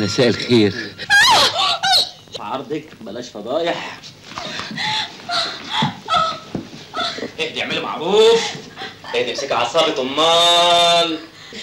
مساء الخير عرضك بلاش فضايح اهدي اعملي معروف اهدي امسكي اعصابك امال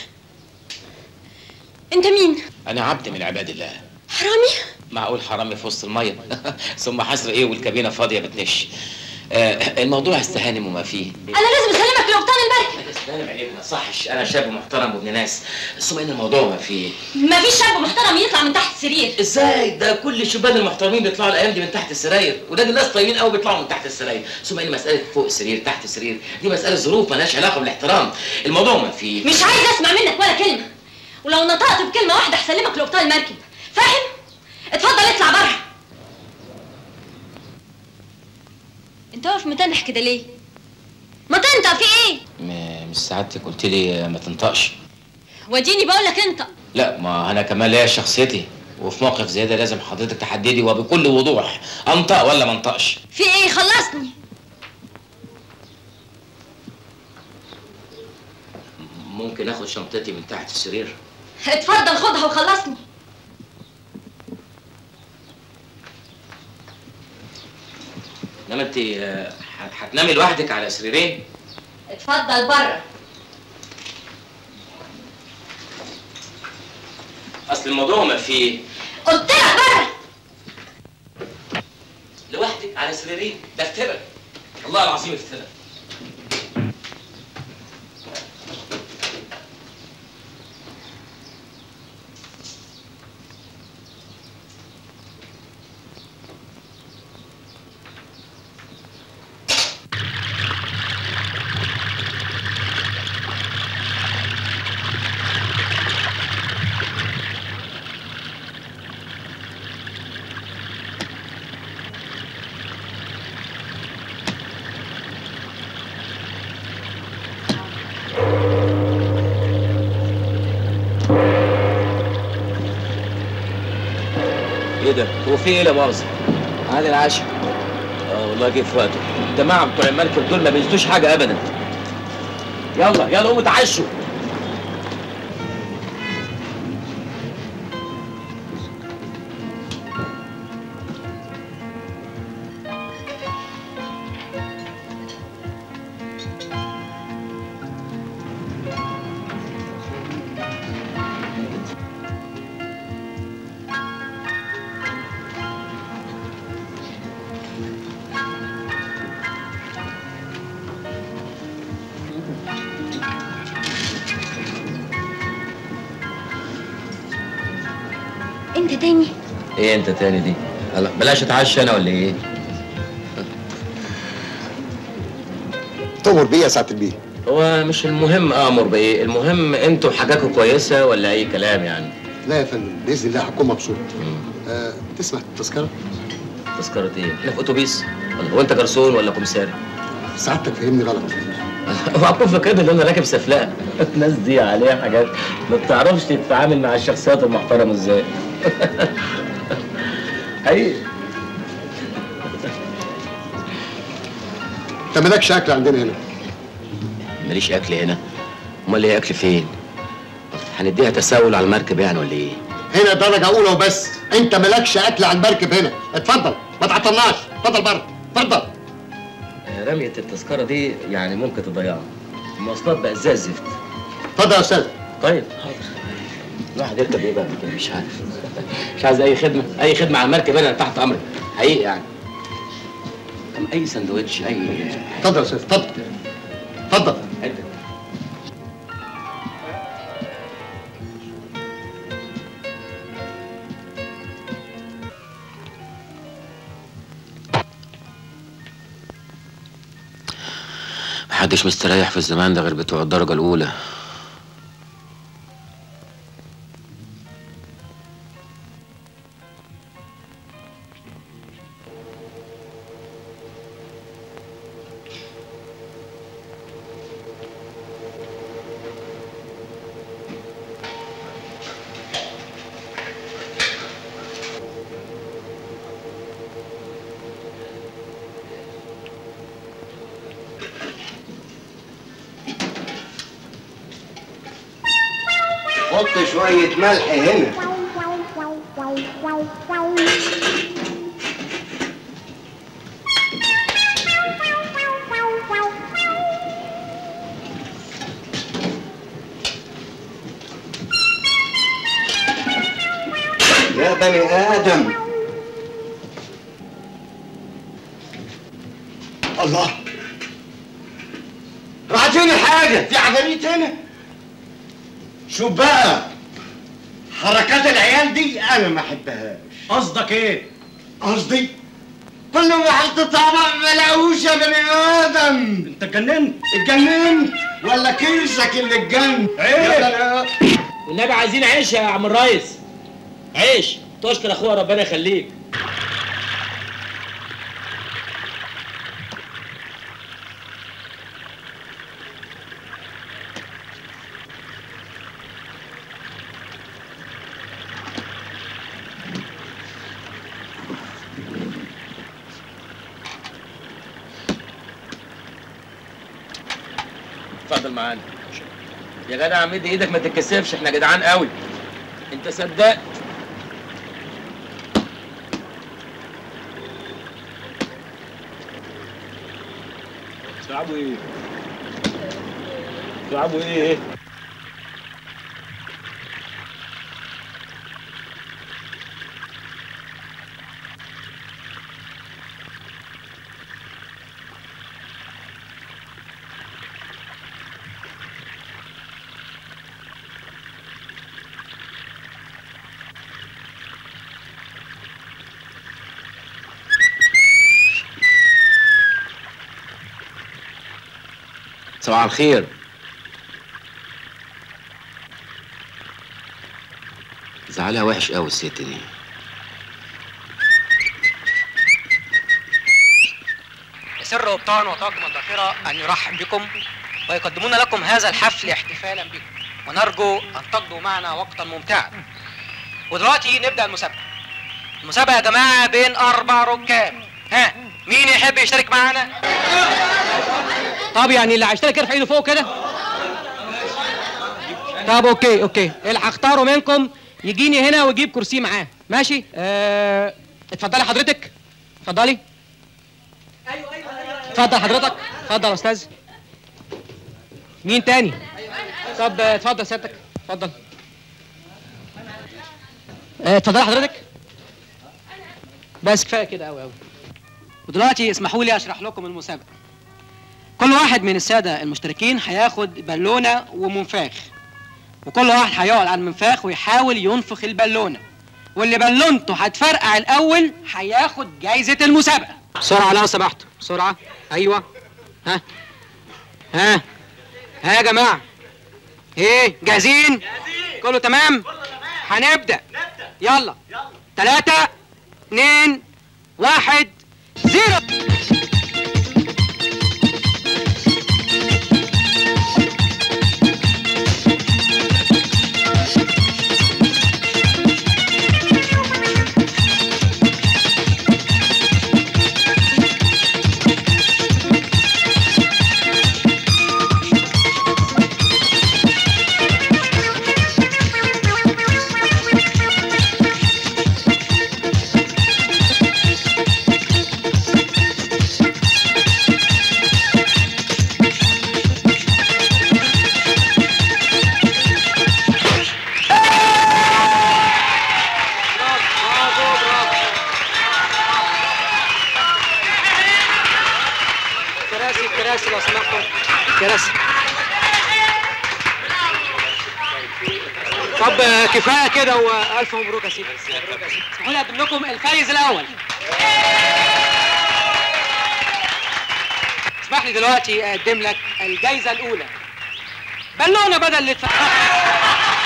انت مين انا عبد من عباد الله حرامي معقول حرامي في وسط الميه ثم حصر ايه والكابينه فاضيه بتنش آه الموضوع استهانم وما فيه انا لازم اسلمك لقبطان المركب استهانم عليك ما صحش انا شاب محترم وابن ناس ثم ان الموضوع ما فيه مفيش شاب محترم يطلع من تحت السرير ازاي ده كل الشبان المحترمين بيطلعوا الايام دي من تحت السراير وده الناس طيبين قوي بيطلعوا من تحت السراير ثم ان مساله فوق السرير تحت السرير دي مساله ظروف مالهاش علاقه بالاحترام الموضوع ما فيه مش عايز اسمع منك ولا كلمه ولو نطقت بكلمه واحده هسلمك لقبطان المركب فاهم اتفضل اطلع بره انت واقف متنح كده ليه ما تنطق في ايه م- مش سعادتك قلت لي ما تنطقش وديني بقول لك انطق لا ما انا كمان ليا شخصيتي وفي موقف زي ده لازم حضرتك تحددي وبكل وضوح انطق ولا ما انطقش في ايه خلصني ممكن اخد شنطتي من تحت السرير اتفضل خدها وخلصني انما انت آه، هت- هتنامي لوحدك على سريرين اتفضل بره اصل الموضوع ما فيه قلت لك بره لوحدك على سريرين ده افتراء والله العظيم افتراء ايه ده؟ هو في ايه لا مؤاخذة؟ عادي العشاء اه والله جه في وقته الجماعة بتوع المركب دول ما بينسوش حاجة أبدا يلا يلا قوموا اتعشوا انت تاني ايه انت تاني دي؟ هلا بلاش اتعشى انا ولا ايه؟ تؤمر بيه يا سعاده البيه هو مش المهم امر بايه المهم انتوا حاجاتكم كويسه ولا اي كلام يعني لا يا فندم باذن الله هكون مبسوط أه تسمع التذكره تذكره ايه احنا في اتوبيس ولا هو انت جرسون ولا كومساري سعادتك فهمني غلط وهكون فاكر ان انا راكب سفلقه الناس دي عليها حاجات ما بتعرفش تتعامل مع الشخصيات المحترمه ازاي حقيقي انت مالكش اكل عندنا هنا ماليش اكل هنا امال ايه اكل فين هنديها تساؤل على المركب يعني ولا ايه هنا درجه اولى وبس انت مالكش اكل على المركب هنا اتفضل ما تعطلناش اتفضل بره اتفضل رمية التذكرة دي يعني ممكن تضيعها المواصلات بقى زي الزفت اتفضل يا استاذ طيب حاضر الواحد يركب ايه بقى كده مش عارف مش عايز اي خدمة اي خدمة على المركب انا تحت امرك حقيقي يعني أم اي سندوتش اي اتفضل يا استاذ اتفضل اتفضل حتة. محدش مستريح في الزمان ده غير بتوع الدرجة الأولى حط شوية ملح هنا يا بني آدم الله راحت فين الحاجة؟ في عفاريت هنا؟ شوف بقى حركات العيال دي أنا ما أحبهاش قصدك ايه؟ قصدي كل ما حط طبق ما لاقوش يا بني آدم انت اتجننت اتجننت ولا كرشك اللي اتجنن عيب. يا بني والنبي عايزين عيش يا عم الريس عيش تشكر اخويا ربنا يخليك اتفضل معانا يا جدع مد ايدك ما تتكسفش احنا جدعان قوي انت صدقت تلعبوا ايه؟ تلعبوا ايه؟ صباح الخير زعلها وحش قوي الست دي يسر أبطان وطاقم الذاكرة أن يرحب بكم ويقدمون لكم هذا الحفل احتفالا بكم ونرجو أن تقضوا معنا وقتا ممتعا ودلوقتي نبدأ المسابقة المسابقة يا جماعة بين أربع ركاب ها مين يحب يشترك معانا؟ طب يعني اللي هيشترك يرفع ايده فوق كده طب اوكي اوكي اللي هختاره منكم يجيني هنا ويجيب كرسي معاه ماشي آه... اتفضلي حضرتك اتفضلي اتفضل حضرتك اتفضل يا استاذ مين تاني طب آه، اتفضل سيادتك اتفضل آه، اتفضلي حضرتك بس كفايه كده قوي قوي ودلوقتي اسمحوا لي اشرح لكم المسابقه كل واحد من الساده المشتركين هياخد بالونه ومنفاخ وكل واحد هيقعد على المنفاخ ويحاول ينفخ البالونه واللي بالونته هتفرقع الاول هياخد جايزه المسابقه بسرعه لو سمحتوا بسرعه ايوه ها ها ها يا جماعه ايه جاهزين كله تمام هنبدا يلا ثلاثة اتنين واحد زيرو كراسي كراسي لو سمحتم كراسي طب آه، كفايه كده والف مبروك يا سيدي اسمحوا لي اقدم لكم الفايز الاول اسمح لي دلوقتي اقدم لك الجائزه الاولى بالونه بدل اللي اتفقنا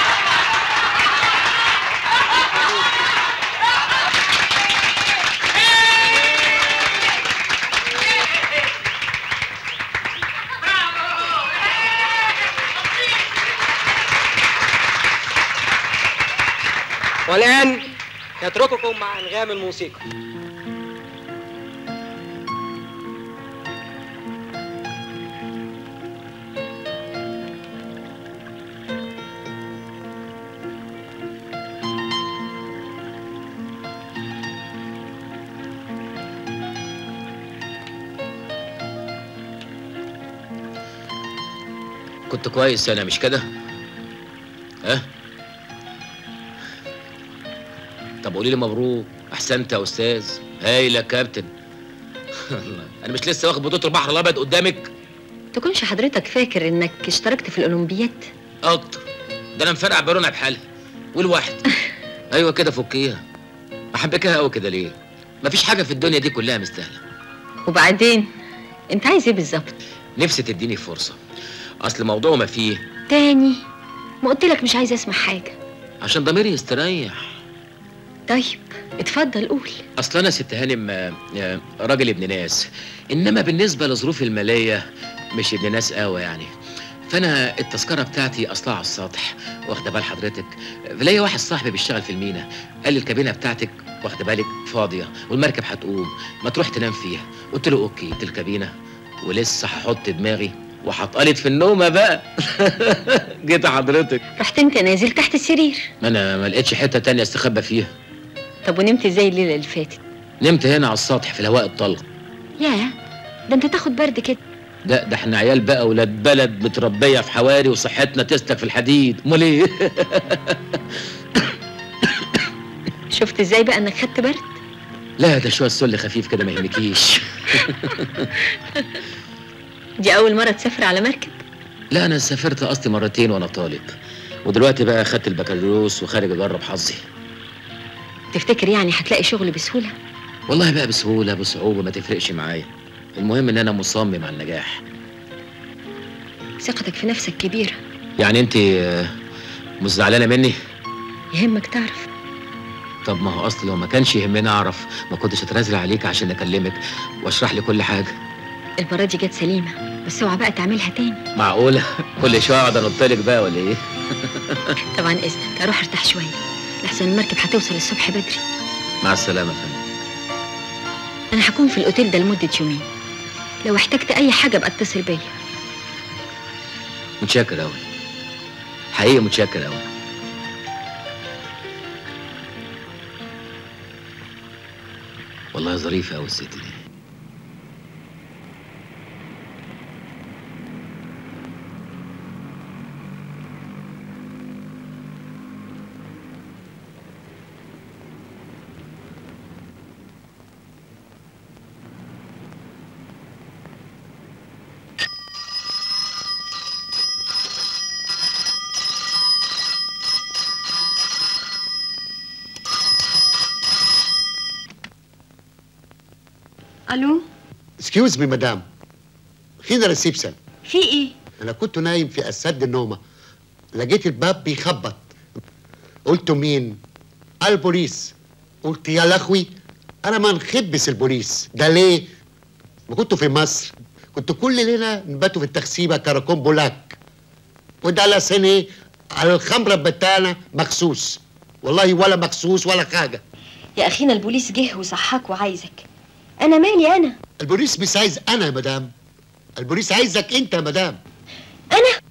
والآن يترككم مع أنغام الموسيقى كنت كويس انا مش كده ها طب قولي لي مبروك احسنت يا استاذ هايل يا كابتن انا مش لسه واخد بطوله البحر الابيض قدامك تكونش حضرتك فاكر انك اشتركت في الاولمبياد اكتر ده انا مفرقع بالونه بحالها والواحد ايوه كده فكيها محبكها قوي كده ليه مفيش حاجه في الدنيا دي كلها مستاهله وبعدين انت عايز ايه بالظبط نفسي تديني فرصه اصل موضوع ما فيه تاني ما قلت لك مش عايز اسمع حاجه عشان ضميري يستريح طيب اتفضل قول اصل انا ست هانم آه، آه، راجل ابن ناس انما بالنسبه لظروف الماليه مش ابن ناس قوي يعني فانا التذكره بتاعتي اصلها على السطح واخده بال حضرتك فلاقي واحد صاحبي بيشتغل في المينا قال لي الكابينه بتاعتك واخده بالك فاضيه والمركب هتقوم ما تروح تنام فيها قلت له اوكي قلت الكابينه ولسه هحط دماغي وهتقلط في النومه بقى جيت حضرتك رحت انت نازل تحت السرير ما انا ما لقيتش حته تانية استخبى فيها طب ونمت ازاي الليله اللي فاتت نمت هنا على السطح في الهواء الطلق ياه ده انت تاخد برد كده ده ده احنا عيال بقى ولاد بلد متربيه في حواري وصحتنا تسلك في الحديد امال ايه شفت ازاي بقى انك خدت برد لا ده شويه سل خفيف كده ما يهمكيش دي اول مره تسافر على مركب لا انا سافرت اصلي مرتين وانا طالب ودلوقتي بقى خدت البكالوريوس وخارج اجرب حظي تفتكر يعني هتلاقي شغل بسهوله والله بقى بسهوله بصعوبه ما تفرقش معايا المهم ان انا مصمم على النجاح ثقتك في نفسك كبيره يعني انت آه، مش زعلانه مني يهمك تعرف طب ما هو اصل لو ما كانش يهمني اعرف ما كنتش اترازل عليك عشان اكلمك واشرح لي كل حاجه المره دي جت سليمه بس اوعى بقى تعملها تاني معقوله كل شويه اقعد انط لك بقى ولا ايه طبعا اذنك اروح ارتاح شويه لحسن المركب هتوصل الصبح بدري مع السلامه يا فندم انا هكون في الاوتيل ده لمده يومين لو احتجت اي حاجه ابقى اتصل بيا متشكر قوي حقيقي متشكر قوي والله ظريفة قوي الست دي الو اكسكيوز مي مدام فين الريسبشن في ايه انا كنت نايم في اسد النومه لقيت الباب بيخبط قلت مين البوليس قلت يا لخوي انا ما نخبس البوليس ده ليه ما كنتوا في مصر كنت كل ليله نباتوا في التخسيبه كراكون بولاك وده على سنه على الخمره بتاعنا مخصوص والله ولا مخصوص ولا حاجه يا اخينا البوليس جه وصحاك وعايزك انا مالي انا البوليس مش عايز انا يا مدام البوليس عايزك انت يا مدام انا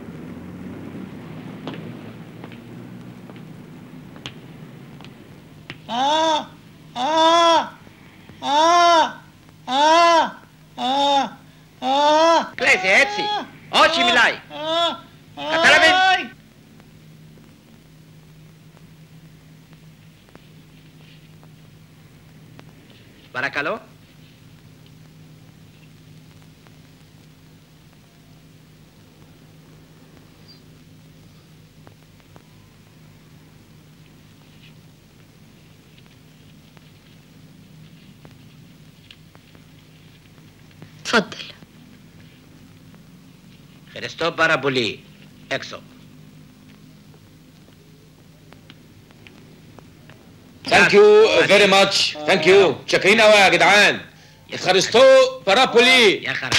Klesi, etsi. Oči mi laj. Katalabin. Barakalo. اتفضل Χριστό πάρα πολύ. Έξω. ثانك يو فيري ماتش ثانك يو شاكرين قوي يا جدعان اتخرجتوا بارابولي يا خرا.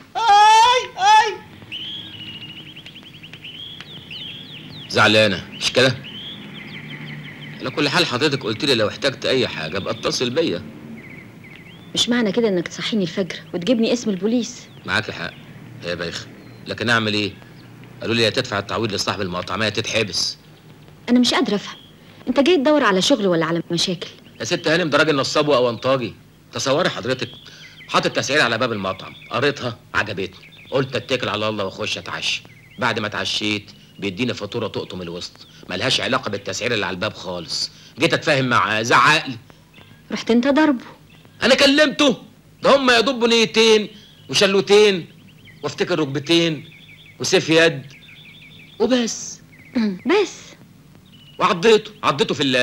زعلانة مش كده؟ على كل حال حضرتك قلت لي لو احتجت أي حاجة ابقى اتصل بيا مش معنى كده انك تصحيني الفجر وتجيبني اسم البوليس معاك حق هي بايخة لكن أعمل إيه؟ قالوا لي يا تدفع التعويض لصاحب المطعمية تتحبس انا مش قادره افهم انت جاي تدور على شغل ولا على مشاكل يا ست هانم ده راجل نصاب وأونطاجي تصوري حضرتك حاطط تسعير على باب المطعم قريتها عجبتني قلت اتكل على الله واخش اتعشى بعد ما اتعشيت بيديني فاتوره تقطم الوسط ملهاش علاقه بالتسعير اللي على الباب خالص جيت اتفاهم معاه زعق لي رحت انت ضربه انا كلمته ده هم يا دوب نيتين وشلوتين وافتكر ركبتين وسيف يد وبس بس وعضيته عضيته في ال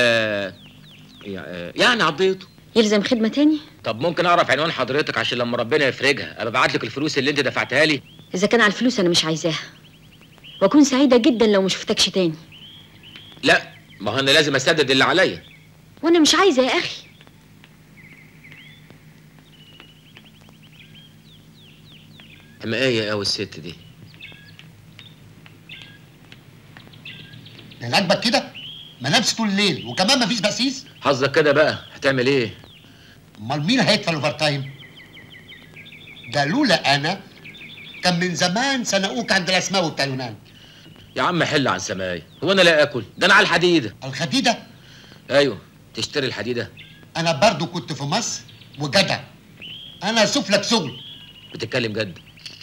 يعني عضيته يلزم خدمة تاني طب ممكن اعرف عنوان حضرتك عشان لما ربنا يفرجها ابقى ابعت لك الفلوس اللي انت دفعتها لي إذا كان على الفلوس أنا مش عايزاها وأكون سعيدة جدا لو ما شفتكش تاني لا ما هو انا لازم اسدد اللي عليا وأنا مش عايزة يا أخي حماية قوي الست دي يعني عاجبك كده ما نامش طول الليل وكمان ما فيش بقسيس حظك كده بقى هتعمل ايه امال مين هيدفع الاوفر تايم ده لولا انا كان من زمان سنقوك عند الاسماوي بتاع اليونان يا عم حل عن سماي هو انا لا اكل ده انا على الحديده الخديده ايوه تشتري الحديده انا برضو كنت في مصر وجدع انا اشوف لك شغل بتتكلم جد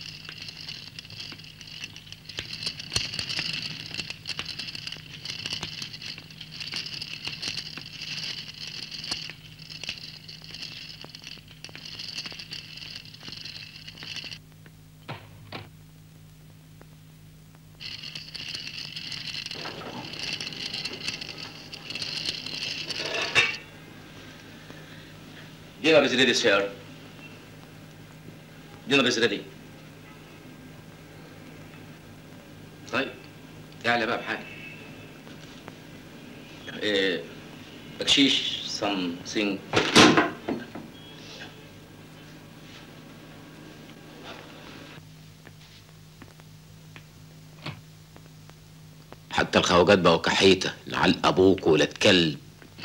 Dinner is ready, sir. Dinner is ready. طيب تعالى بقى بحاجه Uh, بكشيش something. حتى الخواجات بقوا كحيته لعل ابوك ولاد كلب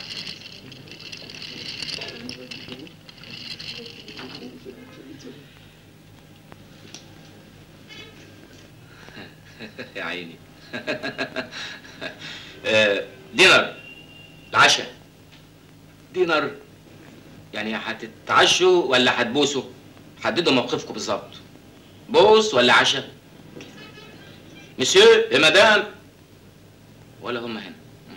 يا عيني. آه، دينر العشاء دينر يعني هتتعشوا ولا هتبوسوا؟ حددوا موقفكم بالظبط. بوس ولا عشاء؟ مسيو يا مدام ولا هم هنا؟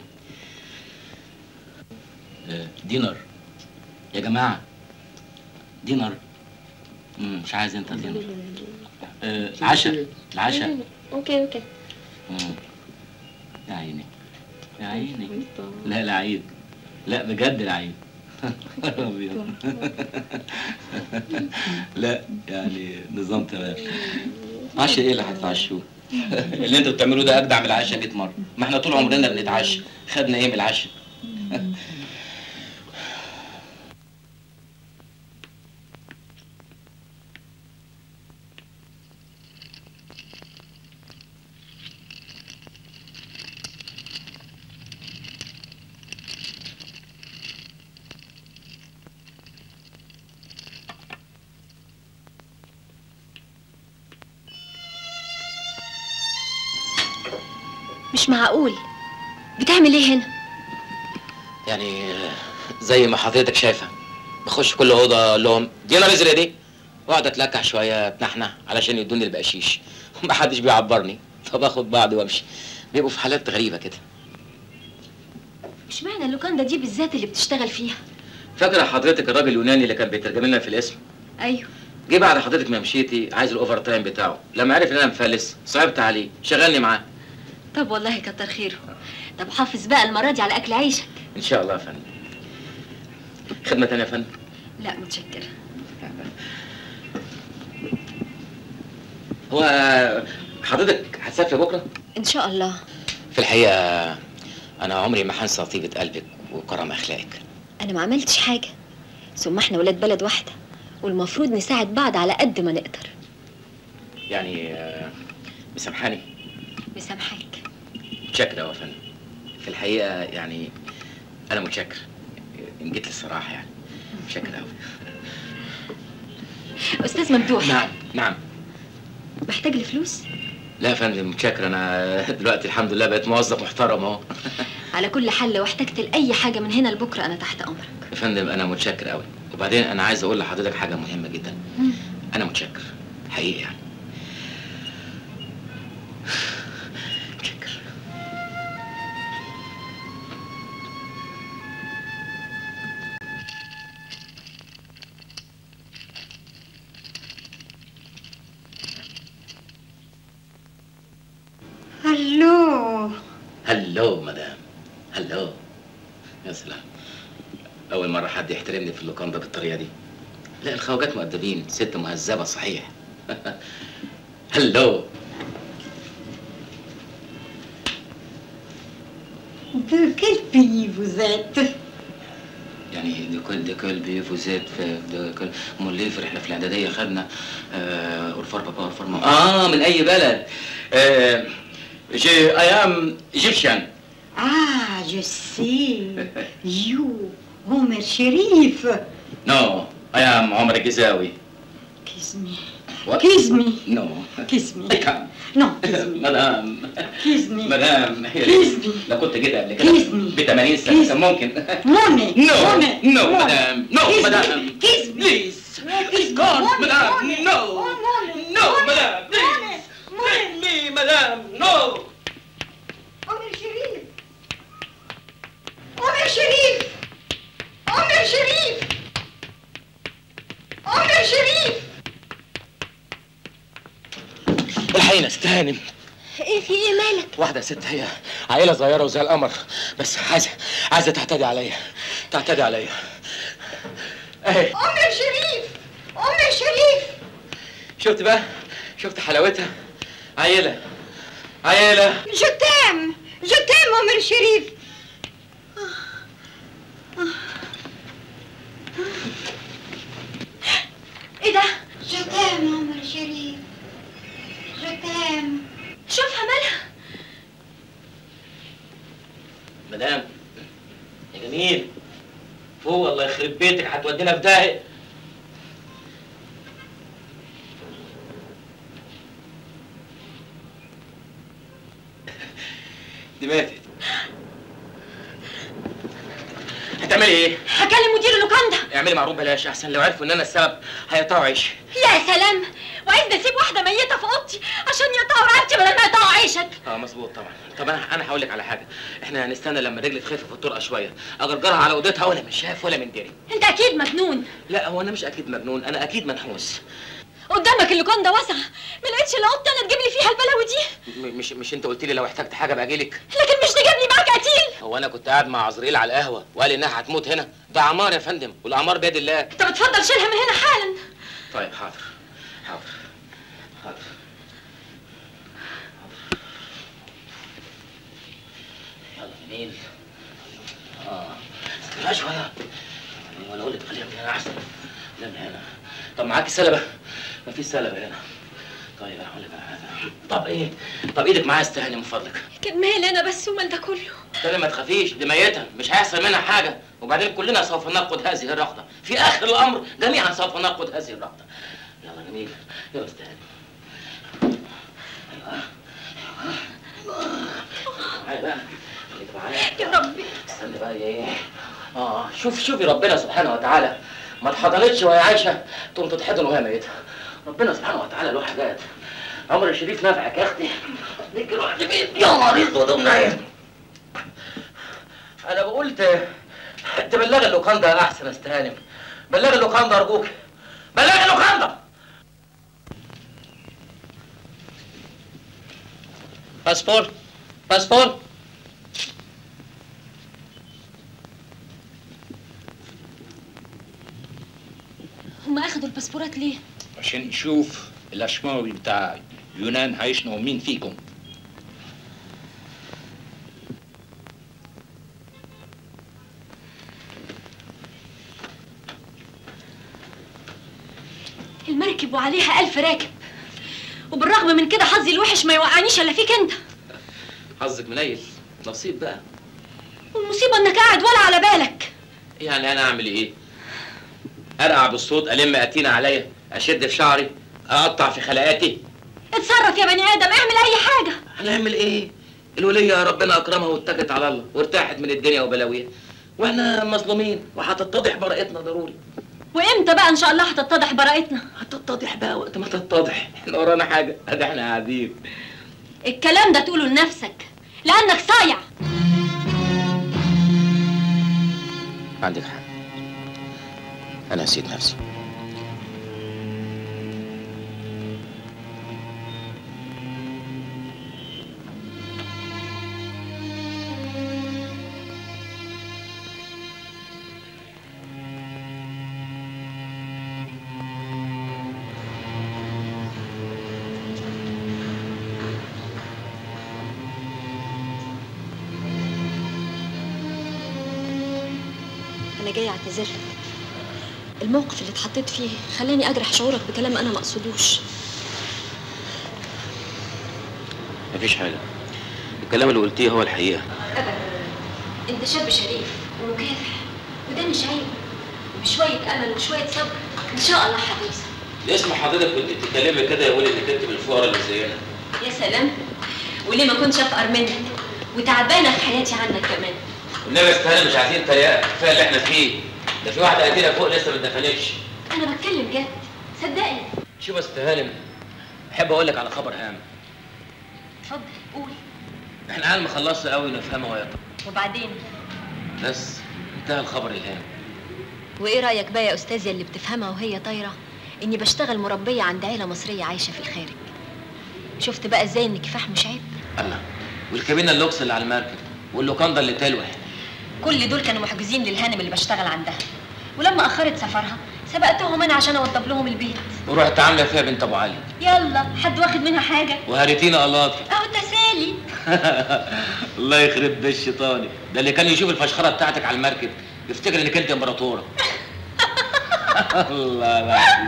آه، دينر يا جماعة دينر مم، مش عايز انت دينر آه، العشاء العشاء أوكي أوكي مم. يا عيني يا عيني لا لا عيب لا بجد لا عيب أبيض. لا يعني نظام تمام عشاء ايه اللي هتتعشوه؟ اللي انتوا بتعملوه ده اجدع من العشاء 100 مره ما احنا طول عمرنا بنتعشى خدنا ايه من العشاء؟ مش معقول بتعمل إيه هنا؟ يعني آه، زي ما حضرتك شايفه بخش كل اوضه اقول لهم دينا نزل دي واقعد اتلكع شويه اتنحنح علشان يدوني البقشيش ومحدش بيعبرني فباخد بعضي وامشي بيبقوا في حالات غريبه كده مش معنى اللوكاندا دي بالذات اللي بتشتغل فيها فاكره حضرتك الراجل اليوناني اللي كان بيترجم لنا في الاسم أيوه جه بعد حضرتك ما مشيتي عايز الاوفر تايم بتاعه لما عرف ان انا مفلس صعبت عليه شغلني معاه طب والله كتر خيره طب حافظ بقى المرة دي على أكل عيشك ان شاء الله يا فندم خدمه تانية يا فندم لا متشكرة هو حضرتك هتسافر بكره إن شاء الله في الحقيقه انا عمري ما هنسى طيبه قلبك وكرم اخلاقك أنا ما عملتش حاجة ثم احنا ولاد بلد واحدة والمفروض نساعد بعض على قد ما نقدر يعني آه، مسامحاني مسامحاك متشكر أوي يا فندم في الحقيقه يعني انا متشكر ان جيت للصراحه يعني متشكر قوي أستاذ ممدوح نعم نعم محتاج لفلوس لا يا فندم متشكر انا دلوقتي الحمد لله بقيت موظف محترم اهو على كل حال لو احتجت لأي حاجة من هنا لبكرة أنا تحت أمرك يا فندم انا متشكر قوي وبعدين انا عايز اقول لحضرتك حاجه مهمه جدا انا متشكر حقيقي يعني هلو مدام هلو يا سلام اول مره حد يحترمني في اللوكاندا بالطريقه دي لا الخواجات مؤدبين ست مهذبه صحيح هلو De quel pays vous êtes يعني دي كل دي كل بيفوزات في دي كل امال ليه في احنا في الاعداديه خدنا آه اورفار بابا اورفار ماما اه من اي بلد آه جي اي ام ايجيبشن Ah, je sais. You, Homer Sherif. نو اي ام عمر الجزاوي Kiss me. What? Kiss me. نو Kiss me. I can't. Non, kiss me. مدام Kiss me. مدام Kiss me. لو كنت كده قبل Kiss كده me. ب 80 سنه Kiss كان ممكن Money. No, Money. no, Money. madame. No, Kiss madame. Me. Kiss me. Please. Kiss me. God, Money, madame, money. no. Oh, money. No, Money. madame, please. Money. Money. Let me, madame. No. Homer Sherif. Homer Sherif. Homer Sherif. Homer Sherif. الحقيقة ست هانم ايه في ايه مالك واحدة ست هي عائلة صغيرة وزي القمر بس عايزة عايزة تعتدي عليا تعتدي عليا اهي Homer Sherif. Homer Sherif. شفت بقى شفت حلاوتها عيلة عيلة Je t'aime. Je t'aime, Homer Sherif. ايه ده Je t'aime, Homer Sherif. Je t'aime. شوفها مالها مدام يا جميل فوق الله يخرب بيتك هتودينا في داهية دي ماتت هتعملي ايه؟ هكلم مدير اللوكاندا اعملي معروف بلاش احسن لو عرفوا ان انا السبب هيقطعوا عيشي يا سلام وعايزني اسيب واحده ميته في اوضتي عشان يقطعوا رقبتي بدل ما يقطعوا عيشك اه مظبوط طبعا طب انا انا هقول لك على حاجه احنا هنستنى لما رجلي تخف في الطرقه شويه اجرجرها على اوضتها ولا من شاف ولا من دري انت اكيد مجنون لا هو انا مش اكيد مجنون انا اكيد منحوس قدامك اللوكاندا واسعه ما لقيتش الا اوضه انا تجيب لي فيها البلاوي دي م- مش مش انت قلت لي لو احتجت حاجه باجي لك لكن مش تجيبني معاك قتيل هو انا كنت قاعد مع عزريل على القهوه وقال انها هتموت هنا ده عمار يا فندم والاعمار بيد الله انت بتفضل شيلها من هنا حالا طيب حاضر حاضر حاضر يلا جميل اه استنى شويه ولا اقول لك خليها من هنا احسن لا من هنا طب معاكي سلبه مفيش سلبه هنا طيب انا هقول لك على حاجه طب ايه طب ايدك معايا استهاني من فضلك كان مالي انا بس ومال ده كله تاني ما تخافيش دي ميتة مش هيحصل منها حاجة وبعدين كلنا سوف نرقد هذه الرقدة في آخر الأمر جميعا سوف نرقد هذه الرقدة يلا جميل يلا استاذ أيوة أيوة معايا بقى خليك معايا يا ربي استنى بقى ايه اه شوف شوفي ربنا سبحانه وتعالى ما اتحضنتش وهي عايشة تقوم تتحضن وهي ميتة ربنا سبحانه وتعالى له حاجات عمر الشريف نافعك يا اختي ليك روح جميل يا نهار اسود ومنيل انا بقول ت- تبلغ اللوكاندا احسن استهانم بلغ اللوكاندا ارجوك بلغ اللوكاندا باسبور باسبور هم اخدوا الباسبورات ليه عشان نشوف الاشماوي بتاع يونان هيشنقوا مين فيكم المركب وعليها ألف راكب وبالرغم من كده حظي الوحش ما يوقعنيش الا فيك انت حظك منيل نصيب بقى والمصيبه انك قاعد ولا على بالك يعني انا اعمل ايه ارقع بالصوت الم اتينا عليا اشد في شعري اقطع في خلقاتي اتصرف يا بني ادم اعمل اي حاجه هنعمل ايه الولية ربنا اكرمها واتكت على الله وارتاحت من الدنيا وبلاويها واحنا مظلومين وهتتضح براءتنا ضروري وامتى بقى ان شاء الله هتتضح براءتنا هتتضح بقى وقت ما تتضح احنا ورانا حاجه ادي احنا قاعدين الكلام ده تقوله لنفسك لانك صايع عندك حق انا نسيت نفسي انا جايه اعتذر لك الموقف اللي اتحطيت فيه خلاني اجرح شعورك بكلام انا ما اقصدوش مفيش حاجه الكلام اللي قلتيه هو الحقيقه ابدا انت شاب شريف ومكافح وده مش عيب بشويه امل وشويه صبر ان شاء الله هتوصل اسم حضرتك كنت بتتكلمي كده يقول انك انت من الفقراء اللي زينا يا سلام وليه ما كنتش افقر منك وتعبانه في حياتي عنك كمان والنبي استهانة مش عايزين تريقه كفايه اللي احنا فيه ده في واحده قتيله فوق لسه ما اتدفنتش انا بتكلم جد صدقني شوف يا أستاذ هانم احب اقول لك على خبر هام اتفضل قول احنا عيال مخلصه قوي نفهمها وهي طالعة. وبعدين بس انتهى الخبر الهام وايه رايك بقى يا استاذي اللي بتفهمها وهي طايره اني بشتغل مربيه عند عيله مصريه عايشه في الخارج شفت بقى ازاي ان الكفاح مش عيب الله والكابينه اللوكس اللي على المركب واللوكاندا اللي تلوح كل دول كانوا محجوزين للهانم اللي بشتغل عندها ولما اخرت سفرها سبقتهم انا عشان اوضب لهم البيت ورحت عامله فيها بنت ابو علي يلا حد واخد منها حاجه وهريتينا قلاطي اهو تسالي الله يخرب بيت الشيطاني ده اللي كان يشوف الفشخره بتاعتك على المركب يفتكر انك انت امبراطوره الله لا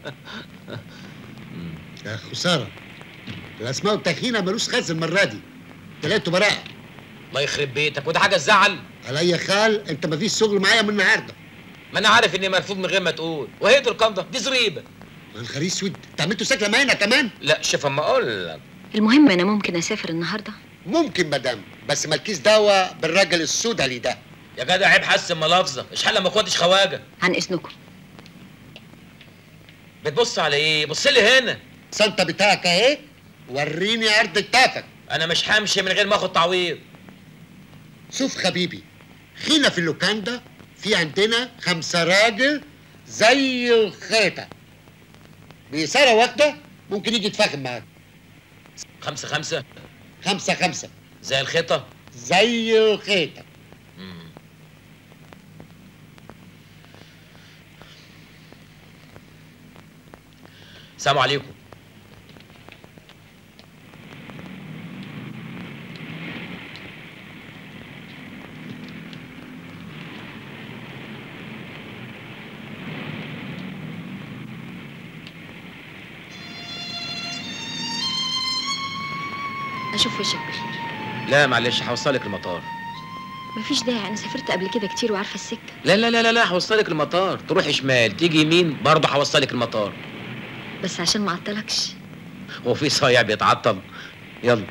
يا خساره الاسماء والتخينه ملوش خاز المره دي طلعتوا براءه الله يخرب بيتك وده حاجه تزعل على اي حال انت مفيش شغل معايا من النهارده ما انا عارف اني مرفوض من غير ما تقول وهي دي القنده دي زريبه ما الخريج اسود انت عملتوا سكله معانا كمان لا شوف اما اقول لك المهم انا ممكن اسافر النهارده ممكن مدام بس مالكيش دعوه بالراجل السودالي ده يا جدع عيب حسن ملافظه اشحال لما كنتش خواجه عن اذنكم بتبص على ايه بص لي هنا السنطه بتاعك اهي وريني عرض كتافك انا مش همشي من غير ما اخد تعويض شوف حبيبي هنا في اللوكاندا في عندنا خمسة راجل زي الخيطة بإثارة واحدة ممكن يجي يتفاهم معاك خمسة خمسة خمسة خمسة زي الخيطة زي الخيطة السلام عليكم اشوف وشك بخير لا معلش هوصلك المطار مفيش داعي انا سافرت قبل كده كتير وعارفه السكه لا لا لا لا لا هوصلك المطار تروحي شمال تيجي يمين برضه هوصلك المطار بس عشان ما اعطلكش هو في صايع بيتعطل يلا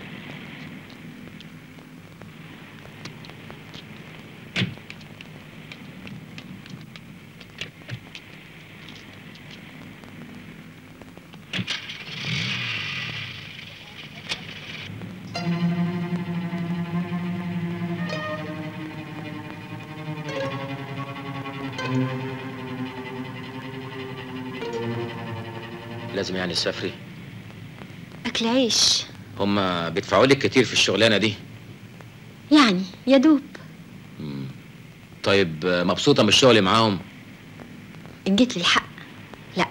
لازم يعني تسافري اكل عيش هما بيدفعوا لك كتير في الشغلانه دي يعني يا دوب طيب آه، مبسوطه من الشغل معاهم ان جيت لي الحق لا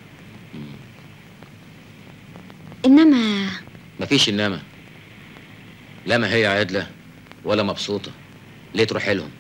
انما مفيش انما لا ما هي عادله ولا مبسوطه ليه تروحي لهم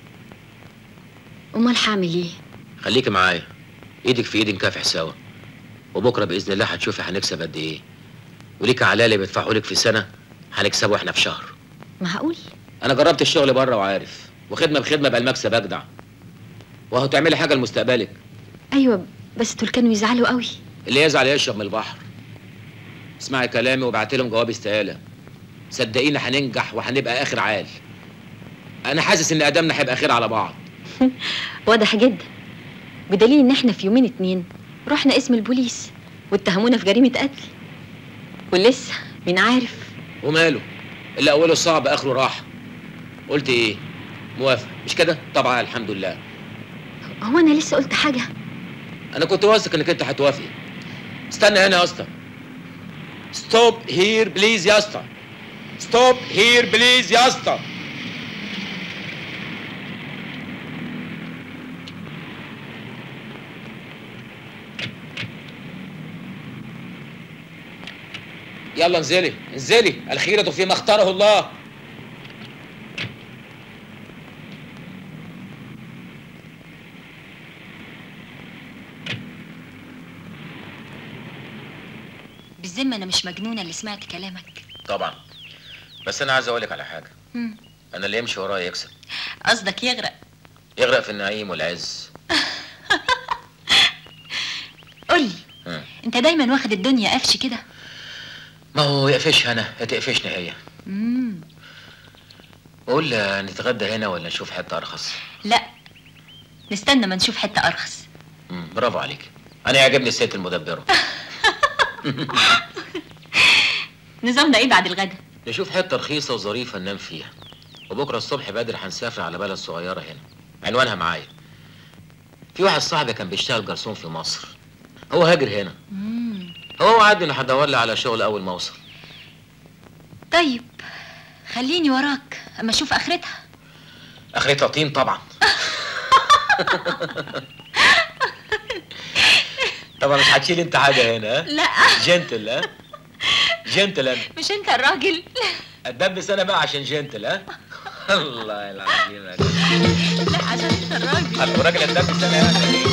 امال هعمل ايه خليكي معايا ايدك في ايد نكافح سوا وبكره باذن الله هتشوفي هنكسب قد ايه وليك علالي بيدفعوا لك في سنه هنكسبه احنا في شهر معقول انا جربت الشغل بره وعارف وخدمه بخدمه بقى المكسب اجدع وهو تعملي حاجه لمستقبلك ايوه بس دول كانوا يزعلوا قوي اللي يزعل يشرب من البحر اسمعي كلامي وابعت لهم جواب استقاله صدقيني هننجح وهنبقى اخر عال انا حاسس ان ادمنا هيبقى خير على بعض واضح جدا بدليل ان احنا في يومين اتنين رحنا اسم البوليس واتهمونا في جريمه قتل ولسه مين عارف وماله اللي اوله صعب اخره راحه قلت ايه موافق مش كده طبعا الحمد لله هو انا لسه قلت حاجه انا كنت واثق انك انت هتوافقي استنى هنا يا اسطى ستوب هير بليز يا اسطى ستوب هير بليز يا اسطى يلا انزلي انزلي الخيرة فيما اختاره الله بالذمه انا مش مجنونه اللي سمعت كلامك طبعا بس انا عايز اقول لك على حاجه مم. انا اللي يمشي ورايا يكسب قصدك يغرق يغرق في النعيم والعز قولي مم. انت دايما واخد الدنيا قفش كده ما هو يقفش انا تقفشني هي مم. قول نتغدى هنا ولا نشوف حته ارخص لا نستنى ما نشوف حته ارخص مم. برافو عليك انا يعجبني الست المدبره نظامنا ايه بعد الغدا نشوف حته رخيصه وظريفه ننام فيها وبكره الصبح بدري هنسافر على بلد صغيره هنا عنوانها معايا في واحد صاحبي كان بيشتغل جرسون في مصر هو هاجر هنا مم. هو وعدني انه هدور لي على شغل اول ما اوصل طيب خليني وراك اما اشوف اخرتها اخرتها طين طبعا طبعا مش هتشيل انت حاجه هنا ها لا جنتل ها جنتل انا مش انت الراجل اتدبس انا بقى عشان جنتل ها الله العظيم يا لا عشان انت الراجل انا راجل اتدبس انا يعني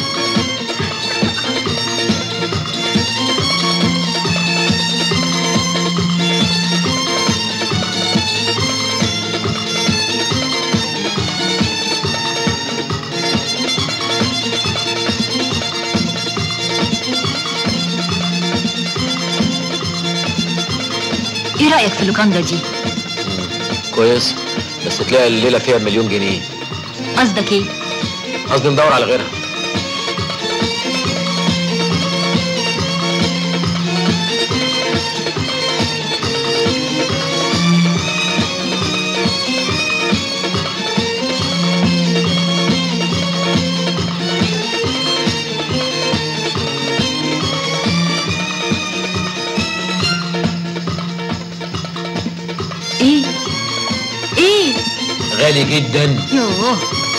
ايه رايك في اللوكاندا دي كويس بس تلاقي الليله فيها مليون جنيه قصدك ايه قصدي ندور على غيرها ايه ايه غالي جدا يوه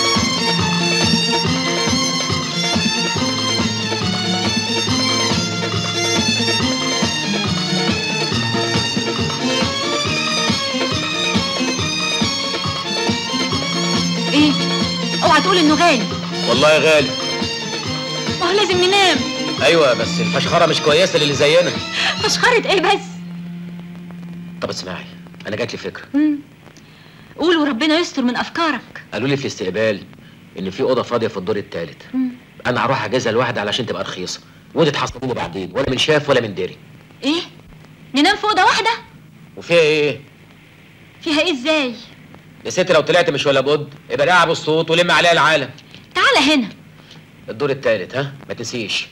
ايه اوعى تقول انه غالي والله غالي ما هو لازم ننام ايوه بس الفشخره مش كويسه للي زينا فشخرة ايه بس طب اسمعي انا جات لي فكره مم. قول وربنا يستر من افكارك قالوا لي في الاستقبال ان في اوضه فاضيه في الدور الثالث مم. انا هروح اجازها لوحدي علشان تبقى رخيصه وانت تحصلوني بعدين ولا من شاف ولا من دري ايه ننام في اوضه واحده وفيها ايه فيها ايه ازاي يا ست لو طلعت مش ولا بد يبقى رقع بالصوت ولم عليها العالم تعالى هنا الدور الثالث ها ما تنسيش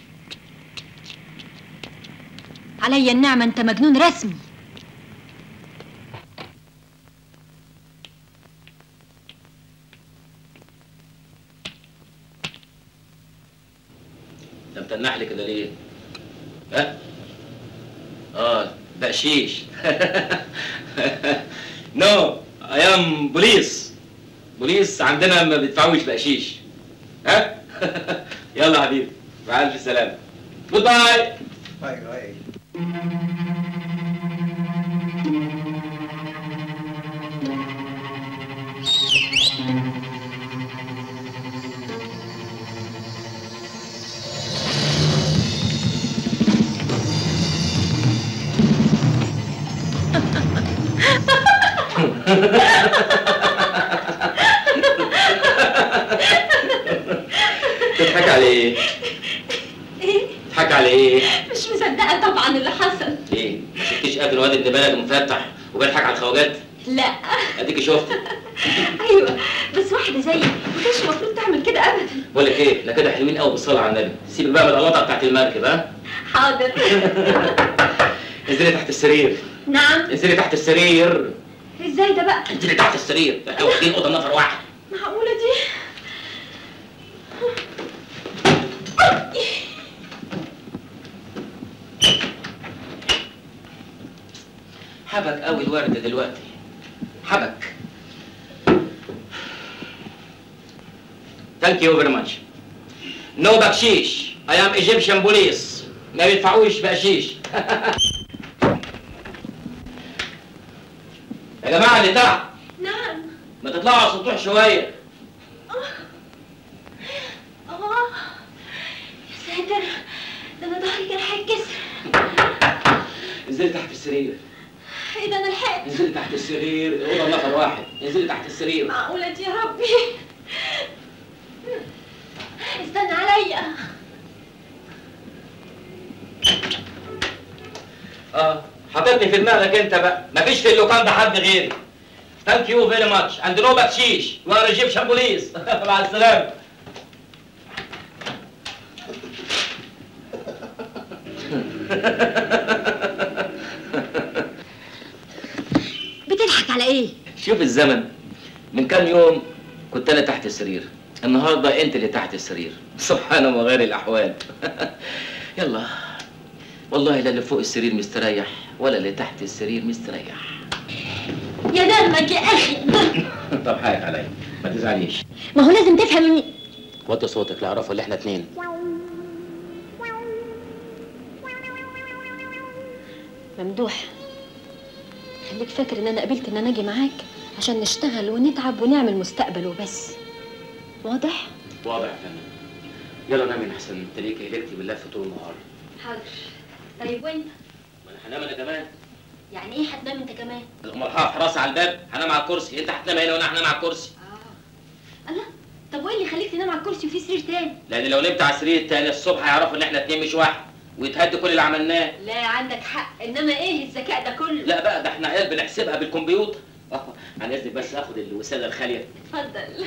عليا النعمه انت مجنون رسمي انت متنح لي كده ليه؟ ها؟ اه بقشيش نو اي ام بوليس بوليس عندنا ما بيدفعوش بقشيش ها؟ يلا يا حبيبي مع الف سلامه جود باي باي باي تضحك على ايه؟ ايه تضحك على ايه؟ مش مصدقه طبعا اللي حصل ايه؟ ما شفتيش قبل واد ابن بلد مفتح وبيضحك على الخواجات؟ لا اديكي شفتي ايوه بس واحده زيي ما كانش المفروض تعمل كده ابدا بقول لك ايه؟ لا كده حلوين قوي بالصلاه على النبي سيبك بقى من القلاطه بتاعت المركب ها؟ حاضر انزلي تحت السرير نعم انزلي تحت السرير ازاي ده بقى انزلي تحت السرير احنا واخدين اوضه نفر واحد معقوله دي حبك قوي الورد دلوقتي حبك ثانك يو فيري ماتش نو بكشيش اي ام ايجيبشن بوليس ما بيدفعوش بقشيش يا جماعه اللي تحت نعم ما تطلعوا على السطوح شويه اه يا ساتر ده انا ظهري كان هيتكسر السرير ايه ده انا لحقت انزلي تحت السرير الاوضه نفر واحد انزلي تحت السرير معقولة يا ربي استنى عليا اه حاططني في دماغك انت بقى مفيش في اللوكان ده حد غيري ثانك يو فيري ماتش عند نو بكشيش يو ار ايجيبشن بوليس مع السلامه بتضحك على ايه شوف الزمن من كام يوم كنت انا تحت السرير النهارده انت اللي تحت السرير سبحان وغير الاحوال يلا والله لا اللي فوق السرير مستريح ولا اللي تحت السرير مستريح يا دمك يا اخي طب حقك عليا ما تزعليش ما هو لازم تفهم اني وطي صوتك لا اعرفوا اللي احنا اتنين ممدوح خليك فاكر ان انا قبلت ان انا اجي معاك عشان نشتغل ونتعب ونعمل مستقبل وبس واضح واضح يا فندم يلا نام يا احسن انت ليك هلكتي باللف طول النهار حاضر طيب وانت ما انا هنام انا كمان يعني ايه هتنام انت كمان امال هقف حراسه على الباب هنام على الكرسي انت هتنام هنا وانا هنام على الكرسي الله طب وايه اللي يخليك تنام على الكرسي وفي سرير تاني لان لو نمت على السرير التاني الصبح هيعرفوا ان احنا اتنين مش واحد ويتهد كل اللي عملناه لا عندك حق انما ايه الذكاء ده كله لا بقى ده احنا عيال بنحسبها بالكمبيوتر اه عن اذنك بس اخد الوساده الخاليه اتفضل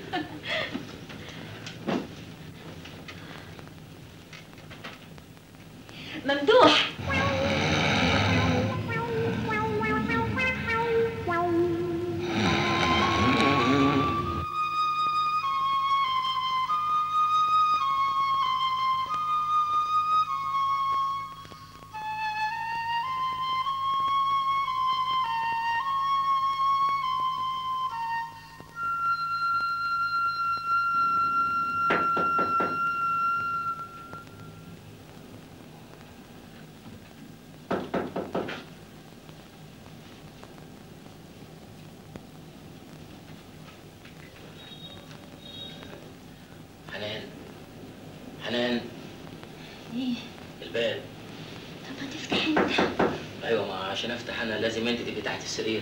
ممدوح حنان حنان ايه الباب طب ما تفتح انت ايوه ما عشان افتح انا لازم انت تبقي تحت السرير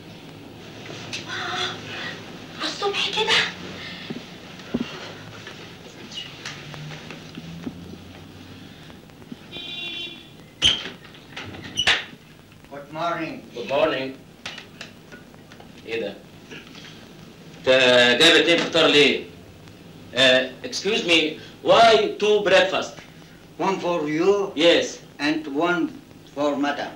على الصبح كده جود مورنينج جود مورنينج ايه ده؟ انت جايب اتنين فطار ليه؟ اكسكيوز مي واي تو بريكفاست One for you يس and one for madam.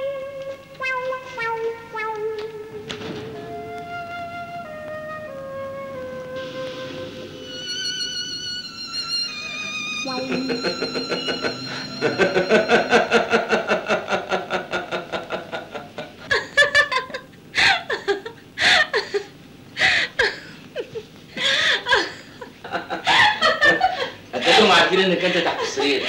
هتلاقيهم عارفين انك انت تحت السرير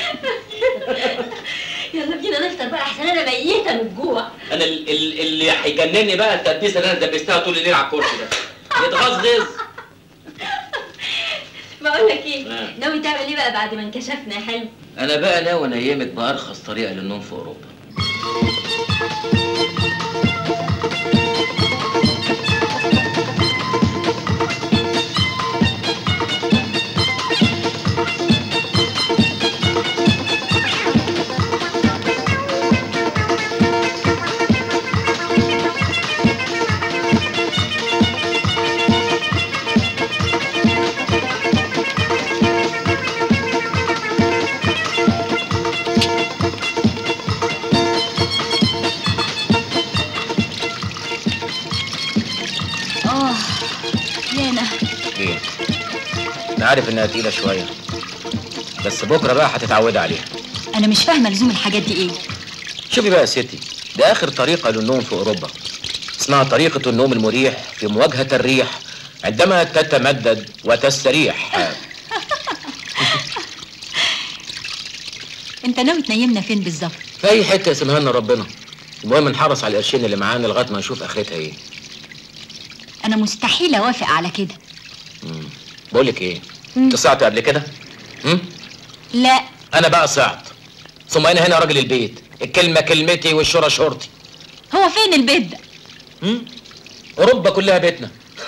يلا بينا نفطر بقى احسن انا ميته من الجوع انا ال- ال- اللي هيجنني بقى التدبيسه اللي انا دبستها طول الليل على الكرسي ده يتغزغز بقول لك ايه آه. ناوي تعمل ايه بقى بعد ما انكشفنا يا حلو انا بقى ناوي انيمك بارخص طريقه للنوم في اوروبا اه يانا ايه انا عارف انها تقيله شويه بس بكره بقى هتتعودي عليها انا مش فاهمه لزوم الحاجات دي ايه شوفي بقى يا ستي ده اخر طريقه للنوم في اوروبا اسمها طريقه النوم المريح في مواجهه الريح عندما تتمدد وتستريح انت ناوي تنيمنا فين بالظبط في اي حته يسمها لنا ربنا المهم نحرص على القرشين اللي معانا لغايه ما نشوف اخرتها ايه انا مستحيل اوافق على كده بقول لك ايه مم. انت صعت قبل كده هم؟ لا انا بقى صعت ثم انا هنا راجل البيت الكلمه كلمتي والشورى شورتي هو فين البيت ده مم؟ اوروبا كلها بيتنا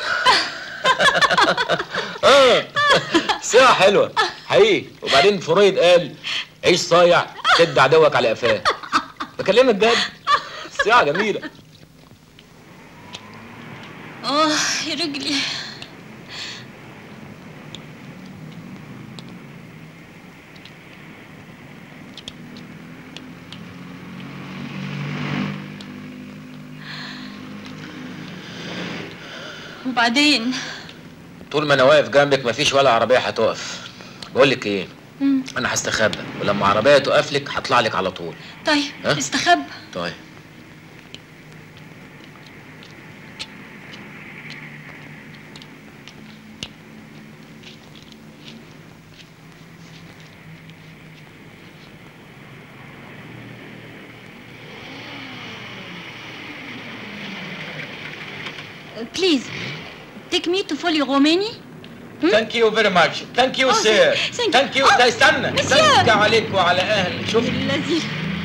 اه ساعة حلوة حقيقي وبعدين فرويد قال عيش صايع شد عدوك على قفاه بكلمك جد ساعة جميلة اه يا رجلي وبعدين طول ما انا واقف جنبك مفيش ولا عربية هتقف بقول لك ايه مم. انا هستخبى ولما عربية تقف لك هطلع لك على طول طيب ها؟ استخبى طيب بليز تيك مي تو فولي روماني ثانك يو فيري ماتش ثانك يو Oh, سير thank- thank ثانك يو you. ده استنى Monsieur. ثانك عليك وعلى اهلك شوف الذي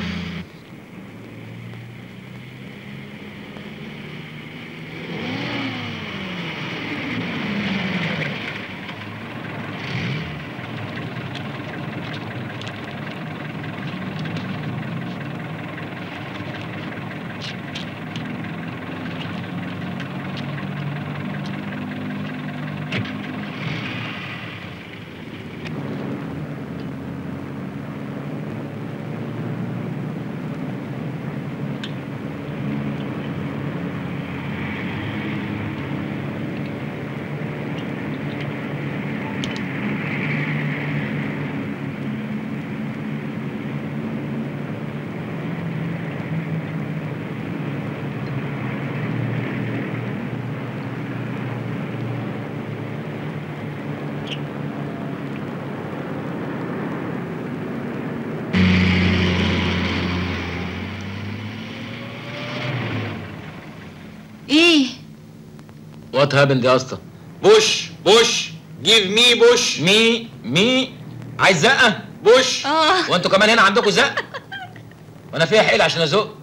ايه وات هابند يا اسطى بوش بوش جيف مي بوش مي مي عايز زقه بوش اه وانتوا كمان هنا عندكم زق وانا فيها حيل عشان ازق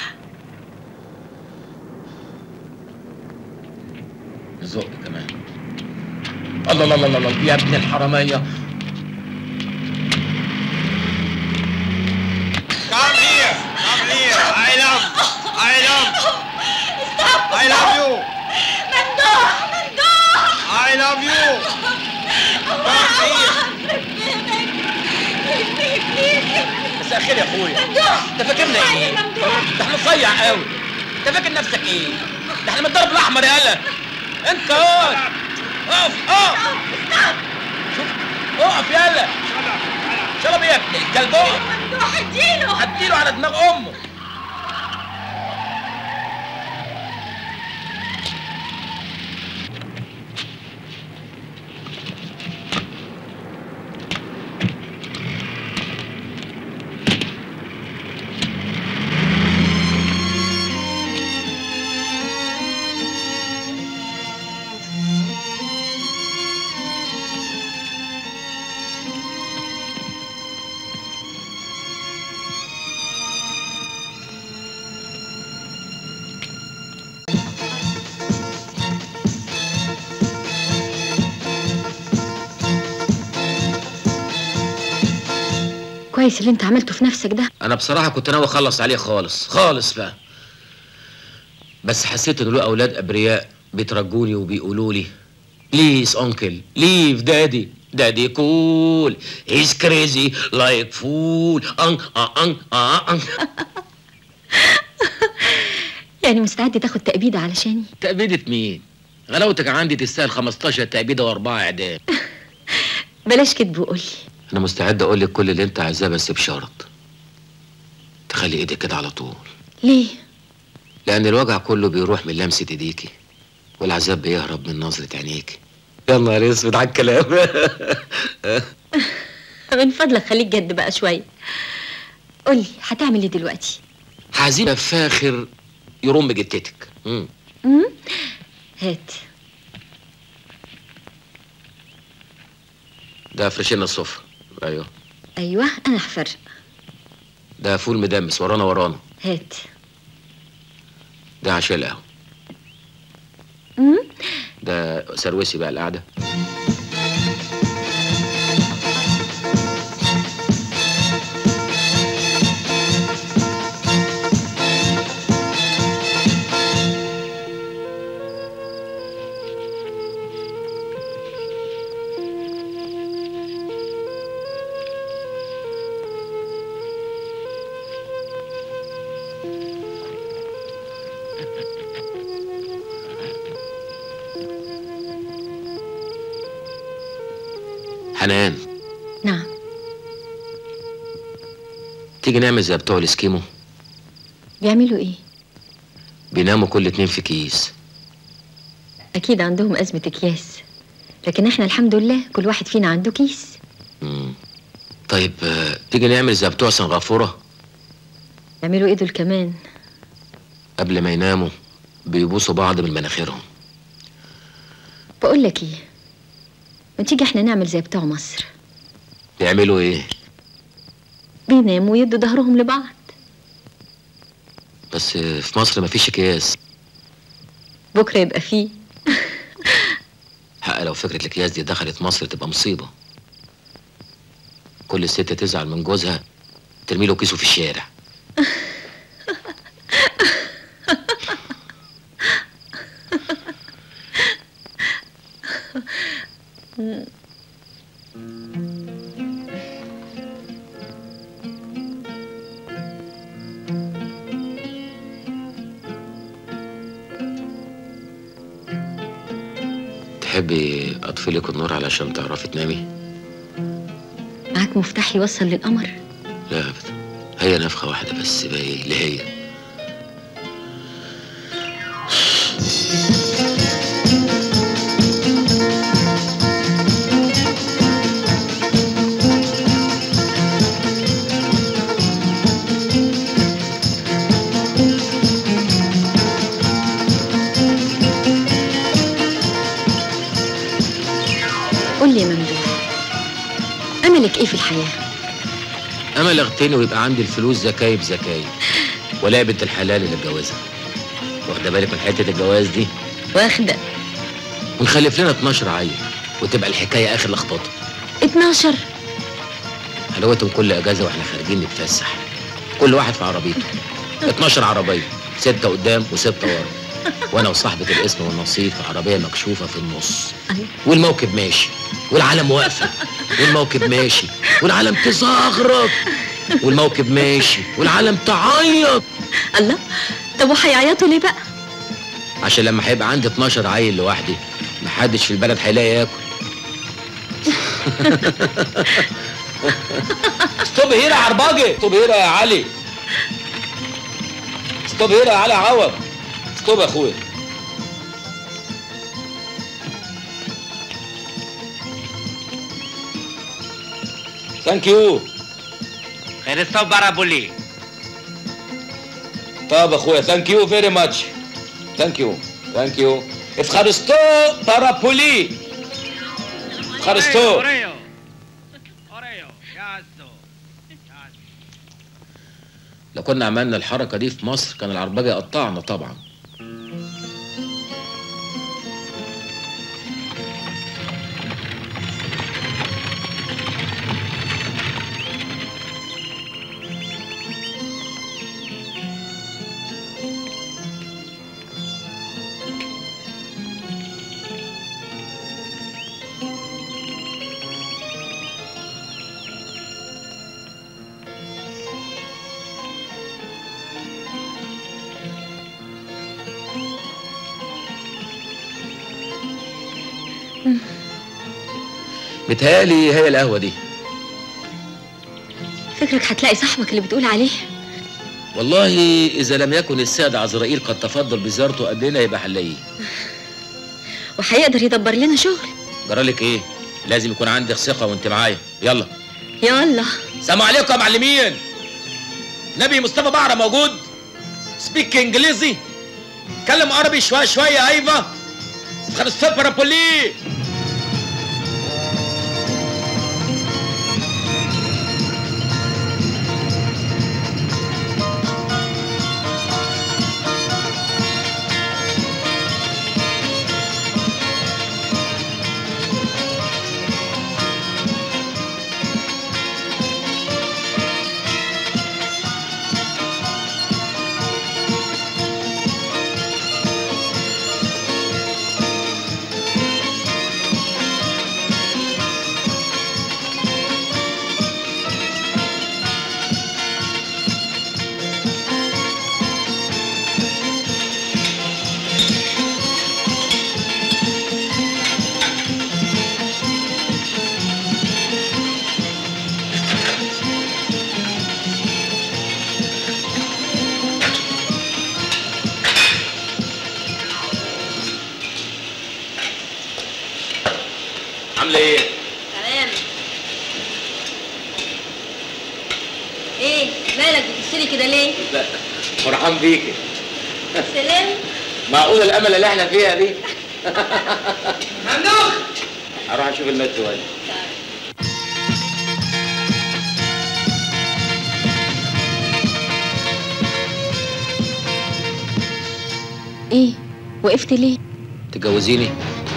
زق كمان الله الله الله الله يا ابن الحراميه Come here. Come here. I love. I love. I love you. ممدوح ممدوح I love you. Come here. مساء الخير يا اخويا ممدوح انت فاكرنا ايه؟ ممدوح ده احنا صيع قوي انت فاكر نفسك ايه؟ ده احنا من الضرب الاحمر يالا انت اقف اقف اقف شوف اقف يالا شرب ايه يا ابن الكلب اقف ممدوح اديله هديله على دماغ امه كويس اللي انت عملته في نفسك ده انا بصراحه كنت ناوي اخلص عليه خالص خالص بقى بس حسيت ان له اولاد ابرياء بيترجوني وبيقولوا لي بليز انكل ليف دادي دادي كول هيز كريزي لايك فول ان ان ان يعني مستعد تاخد تأبيدة علشاني تأبيدة مين؟ غلاوتك عندي تستاهل 15 تأبيدة وأربعة إعدام بلاش كدب وقولي أنا مستعد أقول لك كل اللي أنت عايزاه بس بشرط تخلي إيدك كده على طول ليه لأن الوجع كله بيروح من لمسة إيديكي والعذاب بيهرب من نظرة عينيكي يا نهار اسود على الكلام من فضلك خليك جد بقى شوية قولي هتعمل ايه دلوقتي هعزيمة فاخر يرم جتتك مم. مم؟ هات ده فرشنا الصفر أيوه ايوه انا هفرق ده فول مدمس ورانا ورانا هات ده عشاء القهوه مم. ده سروسي بقى القعده حنان نعم تيجي نعمل زي بتوع الاسكيمو بيعملوا ايه بيناموا كل اتنين في كيس اكيد عندهم ازمه اكياس لكن احنا الحمد لله كل واحد فينا عنده كيس مم. طيب آه، تيجي نعمل زي بتوع سنغافوره يعملوا ايه دول كمان قبل ما يناموا بيبوسوا بعض من مناخيرهم بقول لك ايه ما تيجي احنا نعمل زي بتوع مصر بيعملوا ايه بيناموا ويدوا ظهرهم لبعض بس آه، في مصر مفيش اكياس بكره يبقى فيه حق لو فكره الاكياس دي دخلت مصر تبقى مصيبه كل ست تزعل من جوزها ترمي له كيسه في الشارع تحبي اطفي لك النور علشان تعرفي تنامي معاك مفتاح يوصل للقمر لا ابدا هي نفخه واحده بس باقي اللي هي قول لي يا ممدوح املك ايه في الحياه امل اغتني ويبقى عندي الفلوس زكايب زكايب ولا بنت الحلال اللي اتجوزها واخده بالك من حته الجواز دي واخده ونخلف لنا 12 عيل وتبقى الحكايه اخر لخبطه 12 حلاوتهم كل اجازه واحنا خارجين نتفسح كل واحد في عربيته 12 عربيه سته قدام وسته ورا وانا وصاحبه الاسم والنصيب في عربيه مكشوفه في النص والموكب ماشي والعالم واقفه والموكب ماشي والعالم تزغرط والموكب ماشي والعالم تعيط الله طب وهيعيطوا ليه بقى عشان لما هيبقى عندي 12 عيل لوحدي محدش في البلد هيلاقي ياكل ستوب هنا يا عرباجي ستوب هنا يا علي ستوب هنا يا علي عوض ستوب يا اخويا ثانك يو Ευχαριστώ πάρα πολύ. طب اخويا ثانك يو فيري ماتش ثانك يو ثانك يو ευχαριστώ πάρα πολύ ευχαριστώ Ωραίο. Ωραίο. Γεια σου. لو كنا عملنا الحركه دي في مصر كان العربجه قطعنا طبعا متهيألي هي القهوه دي فكرك هتلاقي صاحبك اللي بتقول عليه والله اذا لم يكن السيد عزرائيل قد تفضل بزيارته قبلنا يبقى هنلاقيه وهيقدر يدبر لنا شغل جرالك ايه لازم يكون عندك ثقه وانت معايا يلا يلا سلام عليكم يا معلمين نبي مصطفى بعرة موجود سبيك انجليزي كلم عربي شويه شويه ايوه خلص سوبر بولي مالك بتبصلي كده ليه؟ لا فرحان بيكي سلام معقول الامل اللي احنا فيها دي ممنوع اروح اشوف المترو وين ايه وقفت ليه تتجوزيني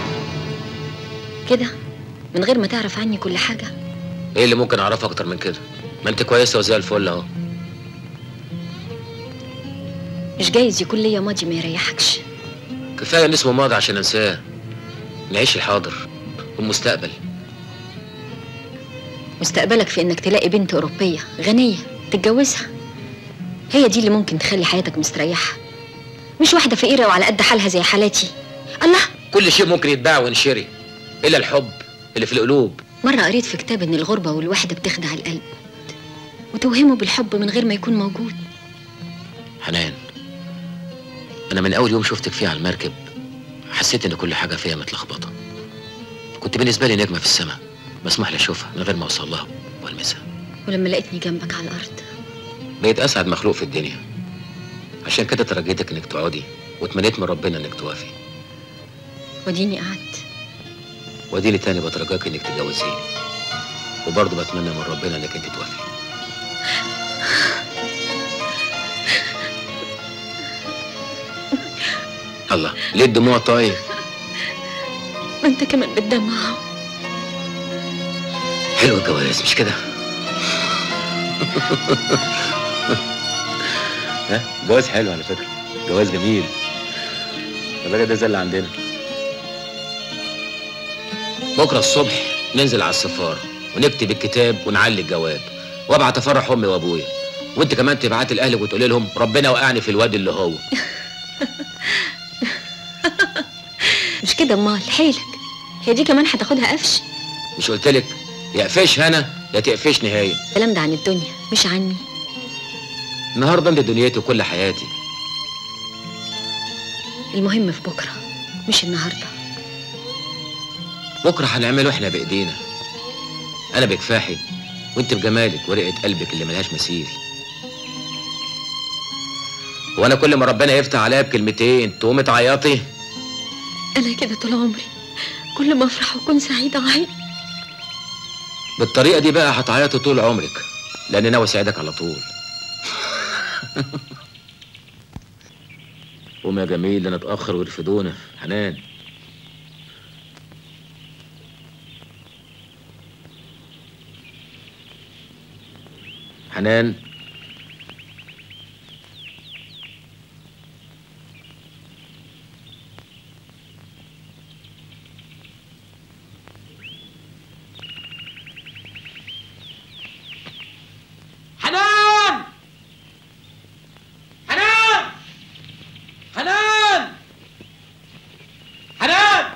كده من غير ما تعرف عني كل حاجه ايه اللي ممكن اعرفه اكتر من كده ما انت كويسه وزي الفل اهو مش جايز يكون ليا ماضي ما يريحكش كفايه ان اسمه ماضي عشان انساه نعيش الحاضر والمستقبل مستقبلك في انك تلاقي بنت اوروبيه غنيه تتجوزها هي دي اللي ممكن تخلي حياتك مستريحه مش واحده فقيره وعلى قد حالها زي حالاتي الله كل شيء ممكن يتباع وينشري الا الحب اللي في القلوب مره قريت في كتاب ان الغربه والوحده بتخدع القلب وتوهمه بالحب من غير ما يكون موجود حنان انا من اول يوم شفتك فيه على المركب حسيت ان كل حاجه فيها متلخبطه كنت بالنسبه لي نجمه في السماء مسموح لي اشوفها من غير ما اوصل لها والمسها ولما لقيتني جنبك على الارض بقيت اسعد مخلوق في الدنيا عشان كده ترجيتك انك تقعدي واتمنيت من ربنا انك توافي وديني قعدت واديني تاني بترجاك انك تتجوزيني وبرضه بتمنى من ربنا انك انت توافي الله ليه الدموع طيب ما انت كمان بتدمع اهو حلو الجواز مش كده ها جواز حلو على فكره جواز جميل الراجل ده زي اللي عندنا بكره الصبح ننزل على السفاره ونكتب الكتاب ونعلي الجواب وابعت افرح امي وابويا وانت كمان تبعتي لاهلك وتقولي لهم ربنا وقعني في الواد اللي هو مش كده امال حيلك هي دي كمان هتاخدها قفش مش قلت لك يا قفش هنا يا تقفش نهايه الكلام ده عن الدنيا مش عني النهارده انت دنيتي وكل حياتي المهم في بكره مش النهارده بكره هنعمله احنا بايدينا انا بكفاحي وانت بجمالك ورقه قلبك اللي ملهاش مثيل وانا كل ما ربنا يفتح عليا بكلمتين تقومي تعيطي انا كده طول عمري كل ما افرح واكون سعيده اعيط بالطريقه دي بقى هتعيطي طول عمرك لان ناوي اساعدك على طول قوم يا جميل ده نتاخر ويرفدونا حنان حنان حنان حنان حنان حنان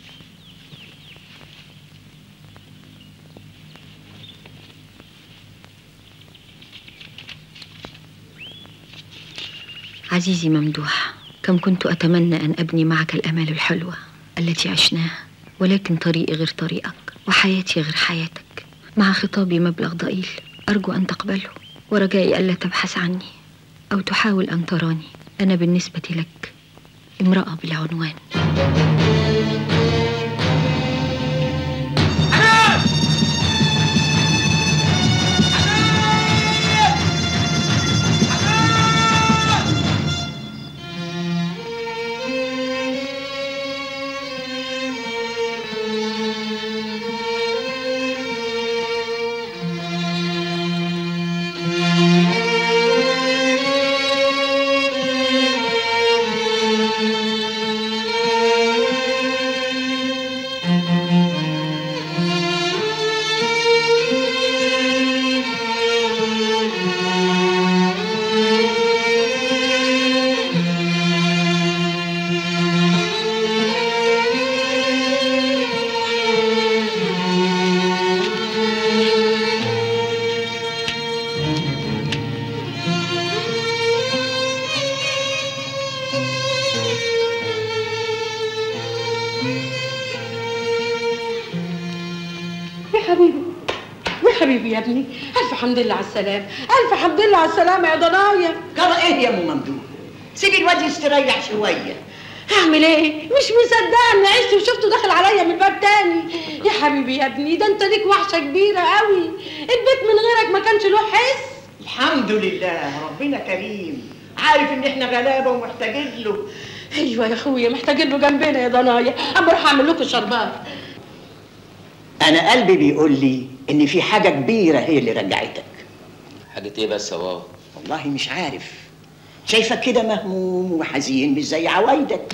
عزيزي ممدوح كم كنت أتمنى أن أبني معك الأمال الحلوة التي عشناها ولكن طريقي غير طريقك وحياتي غير حياتك مع خطابي مبلغ ضئيل أرجو أن تقبله ورجائي ألا تبحث عني أو تحاول أن تراني أنا بالنسبة لك امرأة بالعنوان حبيبي يا ابني الف حمد لله على السلامه الف حمد لله على السلامه يا ضنايا جرى ايه يا ام ممدوح سيبي الواد يستريح شويه هعمل ايه مش مصدقه اني عشت وشفته داخل عليا من الباب تاني يا حبيبي يا ابني ده انت ليك وحشه كبيره قوي البيت من غيرك ما كانش له حس الحمد لله ربنا كريم عارف ان احنا غلابه ومحتاجين له ايوه يا اخويا محتاجين له جنبنا يا ضنايا اما اروح اعمل لكم شربات انا قلبي بيقول لي ان في حاجه كبيره هي اللي رجعتك حاجة ايه بس يا بابا والله مش عارف شايفك كده مهموم وحزين مش زي عوايدك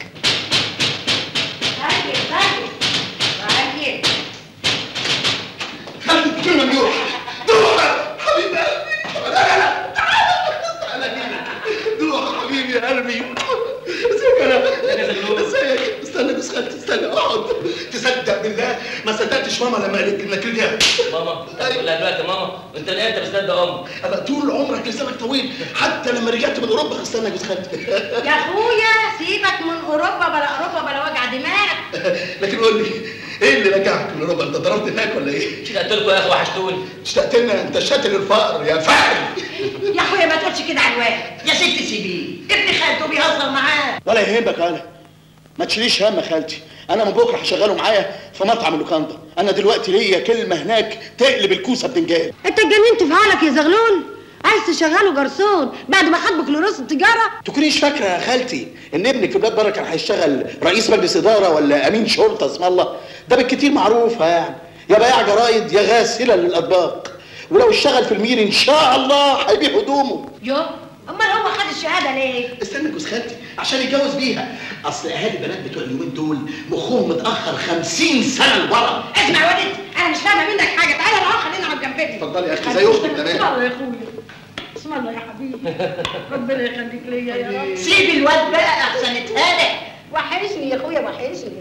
خليك ممدوح دوحة حبيب قلبي لا لا لا تعالى هنا دوحة حبيبي يا قلبي ازيك انا ازيك استنى بس خالتي استنى اقعد تصدق بالله ما صدقتش ماما لما قالت انك رجعت ماما تقول لها دلوقتي ماما انت من امتى بتصدق امك انا طول عمرك لسانك طويل حتى لما رجعت من اوروبا استنى يا جوز خالتي يا اخويا سيبك من اوروبا بلا اوروبا بلا وجع دماغ لكن قول لي ايه اللي رجعك من اوروبا انت ضربت هناك ولا ايه؟ اشتقت لكم يا اخي وحشتوني اشتقت لنا انت شاتل الفقر يا فقر يا اخويا ما تقولش كده على الواد يا ست سيبيه ابن خالته بيهزر معاه ولا يهمك انا ما تشيليش هم يا خالتي انا من بكره هشغله معايا في مطعم اللوكاندا انا دلوقتي ليا كلمه هناك تقلب الكوسه بدنجان انت اتجننت في حالك يا زغلول عايز تشغله جرسون بعد ما خد بكالوريوس التجاره تكونيش فاكره يا خالتي ان ابنك في بلاد بره كان هيشتغل رئيس مجلس اداره ولا امين شرطه اسم الله ده بالكتير معروفه يعني يا بياع جرايد يا غاسله للاطباق ولو اشتغل في المير ان شاء الله هيبيع هدومه يو امال هو خد الشهاده ليه استنى جوز خالتي عشان يتجوز بيها اصل اهالي البنات بتوع اليومين دول مخهم متاخر 50 سنه لورا اسمع يا ولد انا مش فاهمه منك حاجه تعالى انا خلينا على جنبتي اتفضلي يا اختي زي اختك اسم تمام الله يا اخويا اسم الله يا حبيبي ربنا يخليك ليا يا رب سيب الواد بقى احسن اتهالك وحشني يا اخويا وحشني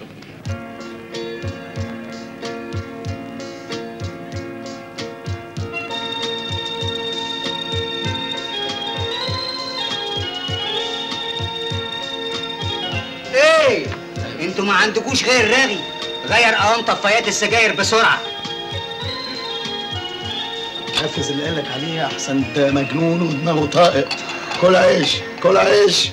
ايه انتوا ما عندكوش غير رغي غير قوام طفايات السجاير بسرعه حافظ اللي قالك عليه احسن ده مجنون ودماغه طائق كل عيش كل عيش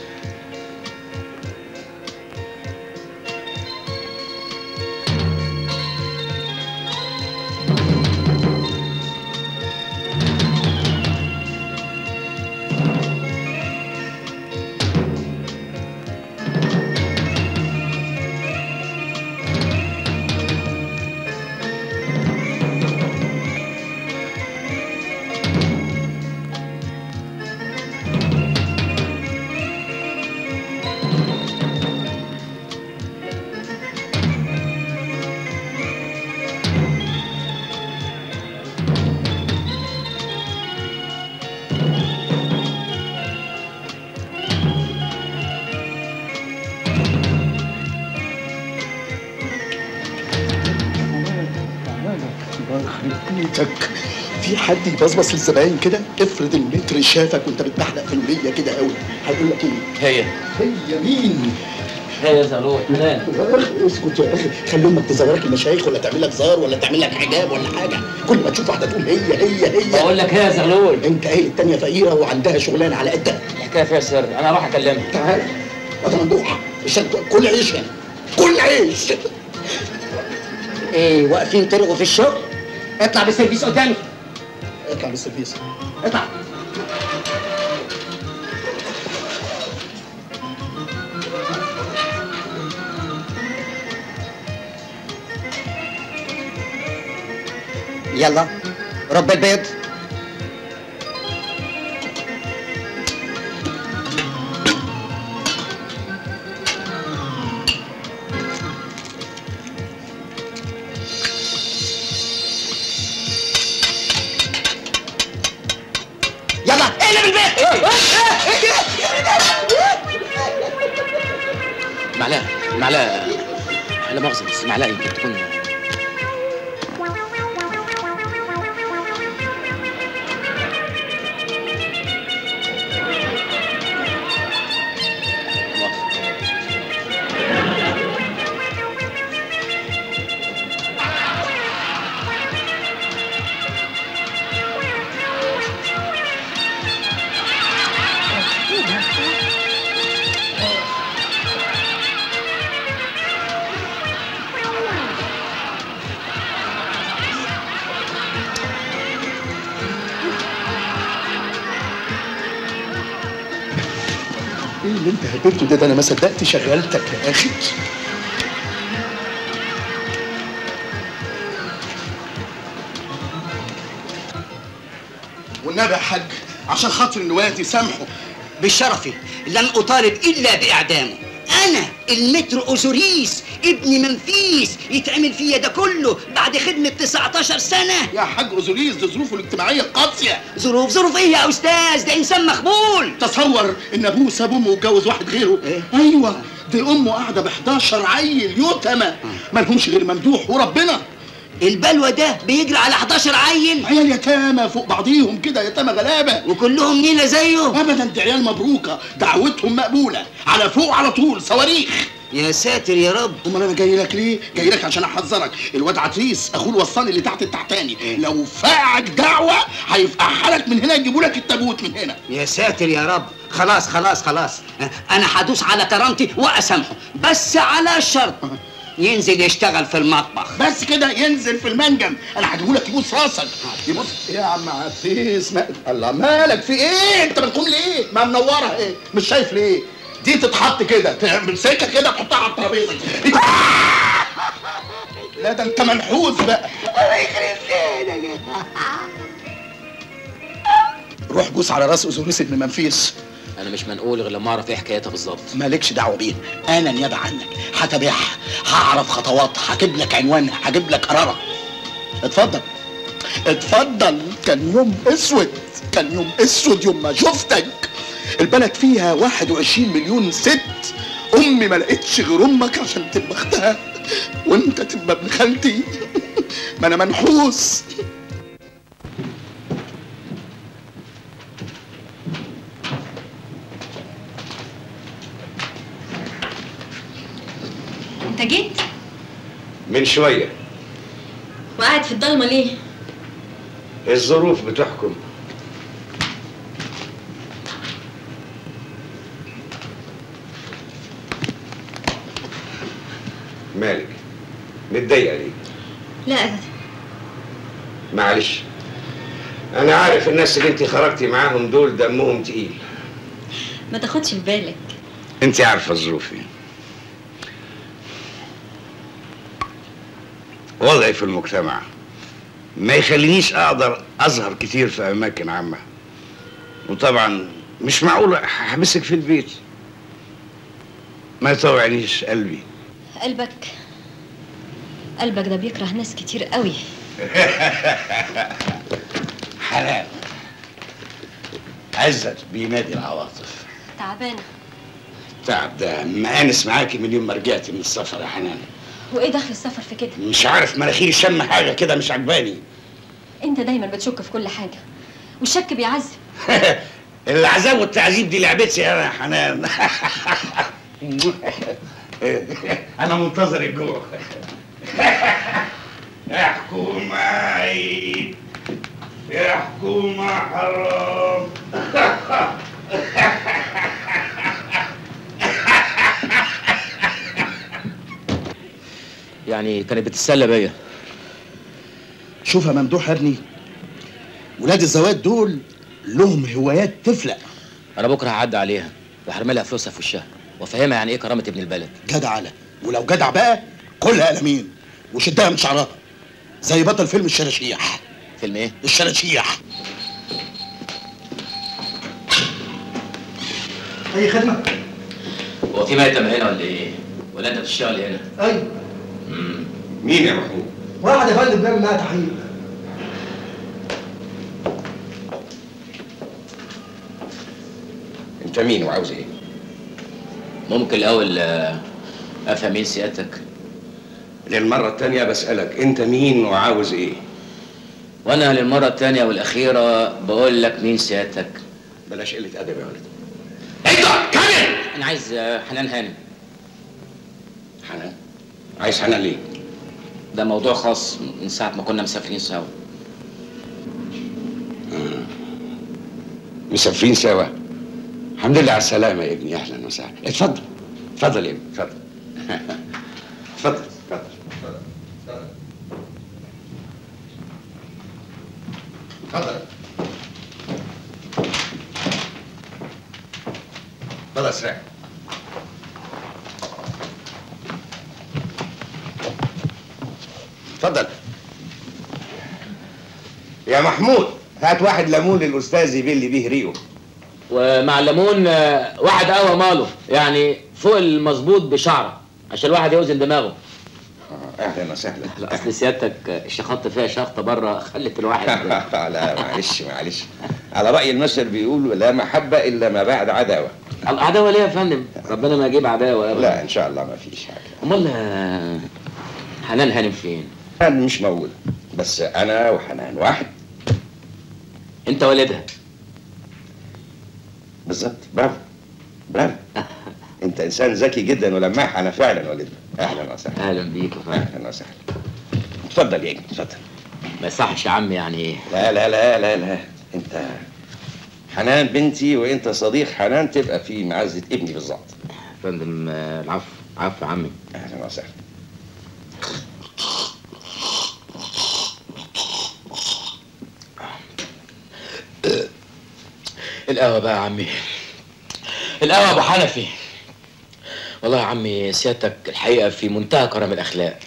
الله يخرب بيتك في حد يبصبص للزباين كده افرض المتر شافك وانت بتبحلق في المية كده قوي هيقول لك ايه هي هي مين هي يا زغلول حنان يا اخي اسكت يا اخي خلي امك تزورك المشايخ ولا تعمل لك زار ولا تعمل لك حجاب ولا حاجه كل ما تشوف واحده تقول هي هي هي بقول لك هي يا زغلول انت قايل التانيه فقيره وعندها شغلانه على قدها الحكايه فيها سر انا هروح اكلمها تعال هذا ممدوح عشان كل عيش هنا كل عيش ايه واقفين ترغوا في الشغل اطلع بالسيرفيس قدامي اطلع بالسيرفيس اطلع يلا رب البيض يلا اقلب البيت معلقه معلقه لا مؤاخذه بس معلقه يمكن تكون اللي انت هببته ده, ده انا ما صدقت شغلتك يا اخي والنبي يا حاج عشان خاطر النواتي سامحه بشرفي لن أطالب إلا بإعدامه أنا المتر أوزوريس ابن منفيس يتعمل فيا ده كله بعد خدمة 19 سنة يا حاج أوزوريس دي ظروفه الاجتماعية قاسية ظروف ظروف إيه يا أستاذ ده إنسان مخبول تصور إن أبوه ساب أمه واتجوز واحد غيره إيه؟ أيوه دي أمه قاعدة ب 11 عيل يتامى مالهمش غير ممدوح وربنا البلوى ده بيجري على 11 عيل عيال يتامى فوق بعضيهم كده يتامى غلابه وكلهم نيله زيه ابدا دي عيال مبروكه دعوتهم مقبوله على فوق على طول صواريخ يا ساتر يا رب امال انا جاي لك ليه جاي لك عشان احذرك الواد عتريس اخوه الوصاني اللي تحت التحتاني إيه؟ لو فقعك دعوه هيفقعها لك من هنا يجيبوا لك التابوت من هنا يا ساتر يا رب خلاص خلاص خلاص انا هدوس على كرامتي واسامحه بس على شرط ينزل يشتغل في المطبخ بس كده ينزل في المنجم انا هجيبهولك يبوس راسك يبص يا عم عفيس ما... الله مالك في ايه انت بتقوم ليه ما منورها ايه مش شايف ليه دي تتحط كده تمسكها كده تحطها على الترابيزه لا ده انت منحوس بقى الله يخرب سيدك روح بوس على راس اوزوريس ابن منفيس انا مش منقول غير لما اعرف ايه حكايتها بالظبط مالكش دعوه بيها انا نيابه عنك هتابعها هعرف خطواتها هجيب لك عنوانها هجيب لك قرارها اتفضل اتفضل كان يوم اسود كان يوم اسود يوم ما شفتك البلد فيها 21 مليون ست امي ما لقيتش غير امك عشان تبقى اختها وانت تبقى ابن خالتي ما انا منحوس انت جيت من شوية وقاعد في الضلمه ليه الظروف بتحكم مالك متضايقة ليه؟ لا ابدا معلش أنا عارف الناس اللي أنت خرجتي معاهم دول دمهم تقيل ما تاخدش في بالك أنت عارفة ظروفي وضعي في المجتمع ما يخلينيش اقدر اظهر كتير في اماكن عامه وطبعا مش معقول احبسك في البيت ما يطوعنيش قلبي قلبك قلبك ده بيكره ناس كتير قوي حلال عزت بينادي العواطف تعبانه تعب ده مآنس معاكي من يوم ما رجعتي من السفر يا حنان وايه دخل السفر في كده مش عارف مناخيري شم حاجه كده مش عجباني انت دايما بتشك في كل حاجه والشك بيعذب العذاب والتعذيب دي لعبتي انا يا حنان انا منتظر الجوع يا حكومة يا حكومة حرام يعني كانت بتتسلى بيا شوف يا ممدوح يا ابني ولاد الزواج دول لهم هوايات تفلق انا بكره هعدي عليها وهرمي لها فلوسها في وشها وافهمها يعني ايه كرامه ابن البلد جدع على ولو جدع بقى كلها قلمين وشدها من شعرها زي بطل فيلم الشراشيح فيلم ايه الشراشيح اي خدمه هو في ميتم هنا ولا ايه ولا انت بتشتغل هنا ايوه مين يا محمود واحد يا فندم بيعمل معايا تحقيق انت مين وعاوز ايه ممكن الاول آه، افهم مين سيادتك للمرة التانية بسألك انت مين وعاوز ايه وانا للمره الثانيه والاخيره بقول لك مين سيادتك بلاش قلة ادب يا ولد انت كامل انا عايز آه، حنان هانم حنان عايز حنان ليه ده موضوع خاص من ساعه ما كنا مسافرين سوا مسافرين سوا الحمد لله على السلامة يا ابني أهلا وسهلا اتفضل اتفضل يا ابني اتفضل اتفضل اتفضل اتفضل اتفضل اسرع اتفضل يا محمود هات واحد ليمون للاستاذ يبل بيه ريقه ومع الليمون آه، واحد قهوه ماله يعني فوق المظبوط بشعره عشان الواحد يوزن دماغه اهلا وسهلا لا اصل سيادتك آه، شخطت فيها شخطه بره خلت الواحد لا معلش معلش على راي المثل بيقول لا محبه الا ما بعد عداوه العداوه ليه يا فندم ربنا ما يجيب عداوه ابدا لا ان شاء الله ما فيش حاجه امال آه، حنان هانم فين حنان مش موجود بس انا وحنان واحد انت والدها بالظبط برافو برافو انت انسان ذكي جدا ولماح انا فعلا والدها اهلا وسهلا اهلا بيك يا فندم اهلا وسهلا اتفضل يا ابني اتفضل ما يصحش يا عم يعني لا لا لا لا لا انت حنان بنتي وانت صديق حنان تبقى في معزه ابني بالظبط فندم آه، العفو عفو يا عمي اهلا وسهلا القهوه بقى يا عمي القهوه يا ابو حنفي والله يا عمي سيادتك الحقيقه في منتهى كرم الاخلاق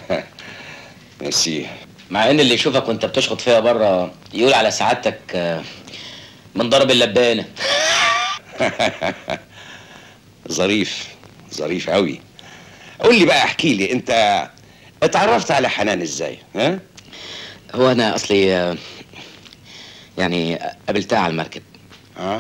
ميرسي مع ان اللي يشوفك وانت بتشخط فيها بره يقول على سعادتك آه، من ضرب اللبانه ظريف ظريف قوي قول لي بقى احكي لي انت اتعرفت على حنان ازاي ها هو انا اصلي آه، يعني قابلتها على المركب اه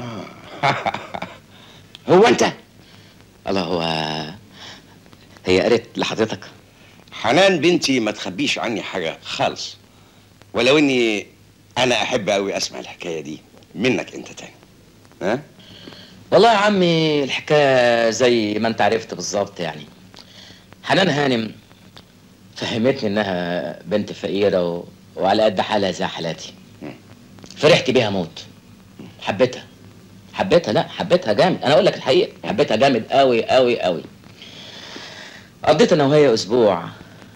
هو انت الله هو هي قالت لحضرتك حنان بنتي ما تخبيش عني حاجه خالص ولو اني انا احب قوي اسمع الحكايه دي منك انت تاني ها والله يا عمي الحكايه زي ما انت عرفت بالظبط يعني حنان هانم فهمتني انها بنت فقيره و... وعلى قد حالها زي حالاتي فرحت بيها موت حبيتها حبيتها لا حبيتها جامد انا اقول لك الحقيقه حبيتها جامد قوي قوي قوي قضيت انا وهي اسبوع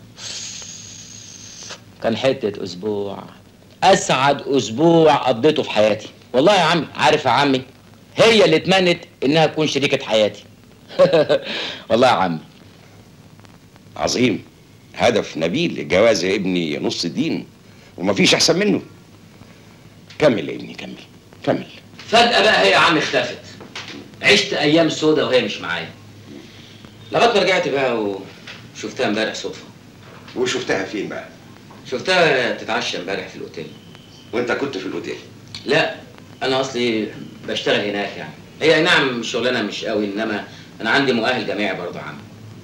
كان حته اسبوع اسعد اسبوع قضيته في حياتي والله يا عمي عارف يا عمي هي اللي اتمنت انها تكون شريكه حياتي والله يا عمي عظيم هدف نبيل الجواز يا ابني نص الدين ومفيش احسن منه كمل يا ابني كمل كمل فجأة بقى هي يا عم اختفت عشت أيام سودة وهي مش معايا لغاية ما رجعت بقى وشفتها امبارح صدفة وشفتها فين بقى؟ شفتها بتتعشى امبارح في الأوتيل وأنت كنت في الأوتيل؟ لا أنا أصلي بشتغل هناك يعني هي أي نعم شغلانة مش قوي إنما أنا عندي مؤهل جامعي برضه يا عم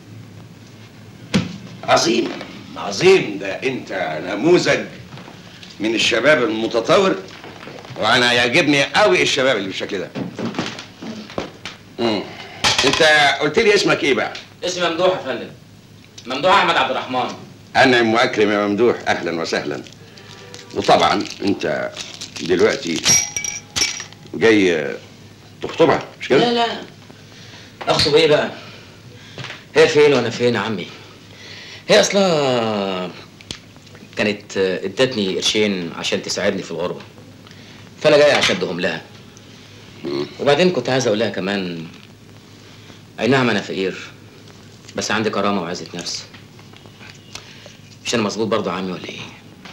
عظيم عظيم ده أنت نموذج من الشباب المتطور وانا يعجبني قوي الشباب اللي بالشكل ده مم. انت قلت لي اسمك ايه بقى اسمي ممدوح يا فندم ممدوح أحمد عبد الرحمن انعم واكرم يا ممدوح اهلا وسهلا وطبعا انت دلوقتي جاي تخطبها مش كده؟ لا لا أخطب إيه بقى؟ هي فين وأنا فين يا عمي؟ هي أصلا كانت ادتني قرشين عشان تساعدني في الغربة فأنا جاي عشان أديهم لها وبعدين كنت عايز أقول لها كمان أي نعم أنا فقير بس عندي كرامة وعزة نفس مش أنا مظبوط برضه يا عمي ولا إيه؟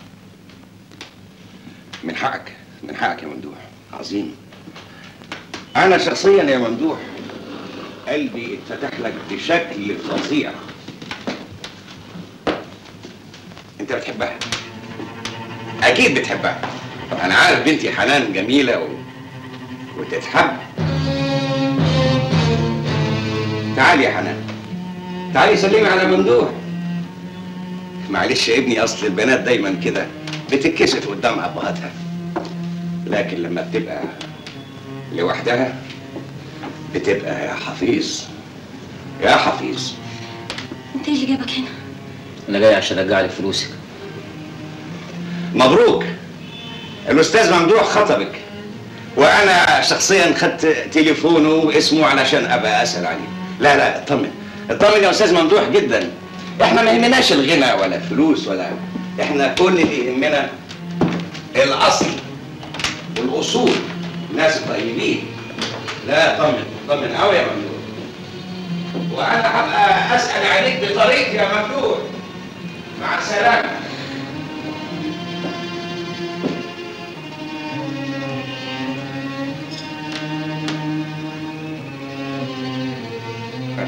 من حقك من حقك يا ممدوح عظيم انا شخصيا يا ممدوح قلبي اتفتح لك بشكل فظيع انت بتحبها اكيد بتحبها انا عارف بنتي حنان جميله و... وتتحب تعالي يا حنان تعالي سلمي على ممدوح معلش يا ابني اصل البنات دايما كده بتتكسف قدام ابهاتها لكن لما بتبقى لوحدها بتبقى يا حفيظ يا حفيظ انت ايه اللي جابك هنا أنا جاي عشان أرجع لك فلوسك مبروك الاستاذ ممدوح خطبك وانا شخصيا خدت تليفونه واسمه علشان ابقى اسال عليه لا لا اطمن اطمن يا استاذ ممدوح جدا احنا ما يهمناش الغنى ولا الفلوس ولا احنا كل اللي يهمنا الاصل والاصول ناس طيبين لا طمن طمن قوي يا ممدوح وانا هبقى اسال عليك بطريقتي يا ممدوح مع السلامه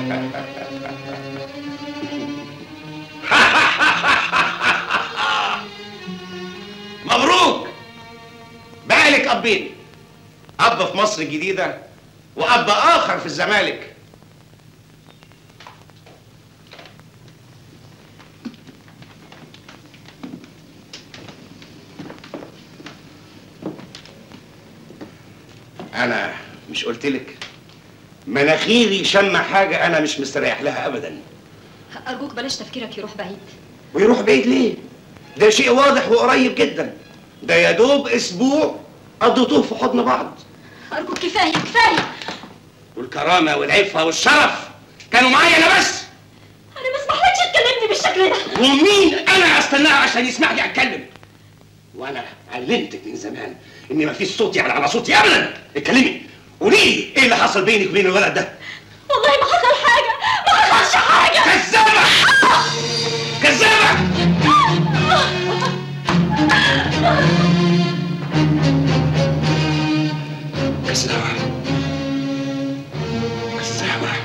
مبروك بقى لك ابين اب في مصر الجديده واب اخر في الزمالك انا مش قلت لك مناخيري شم حاجه انا مش مستريح لها ابدا أرجوك بلاش تفكيرك يروح بعيد ويروح بعيد ليه ده شيء واضح وقريب جدا ده يا دوب اسبوع قضيتوه في حضن بعض أرجوك كفاية كفاية والكرامه والعفه والشرف كانوا معايا انا بس أنا ما اسمحلكش تكلمني بالشكل ده ومين انا استناه عشان يسمح لي اتكلم وانا علمتك من زمان ان مفيش صوت يعني على صوتي ابدا اتكلمي قولي لي ايه اللي حصل بينك وبين الولد ده والله ما حصل حاجة ما حصلش حاجة كذابة كذابة كذابة كذابة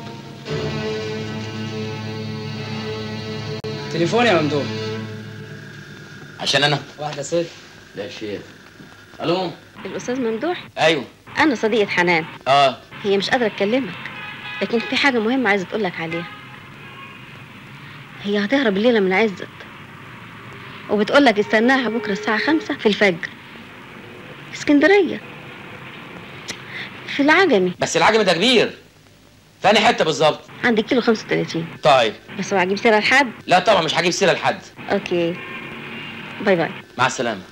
تليفون يا ممدوح عشان انا واحدة ست لا شيخ الو الأستاذ ممدوح ايوه أنا صديقة حنان اه هي مش قادرة تكلمك لكن في حاجة مهمة عايزة تقولك عليها هي هتهرب الليلة من عزت وبتقولك استناها بكرة الساعة خمسة في الفجر في اسكندرية في العجمي بس العجم ده كبير فاني حته بالظبط عند كيلو 35 طيب بس هو هجيب سيرة لحد لا طبعا مش هجيب سيره لحد اوكي باي باي مع السلامه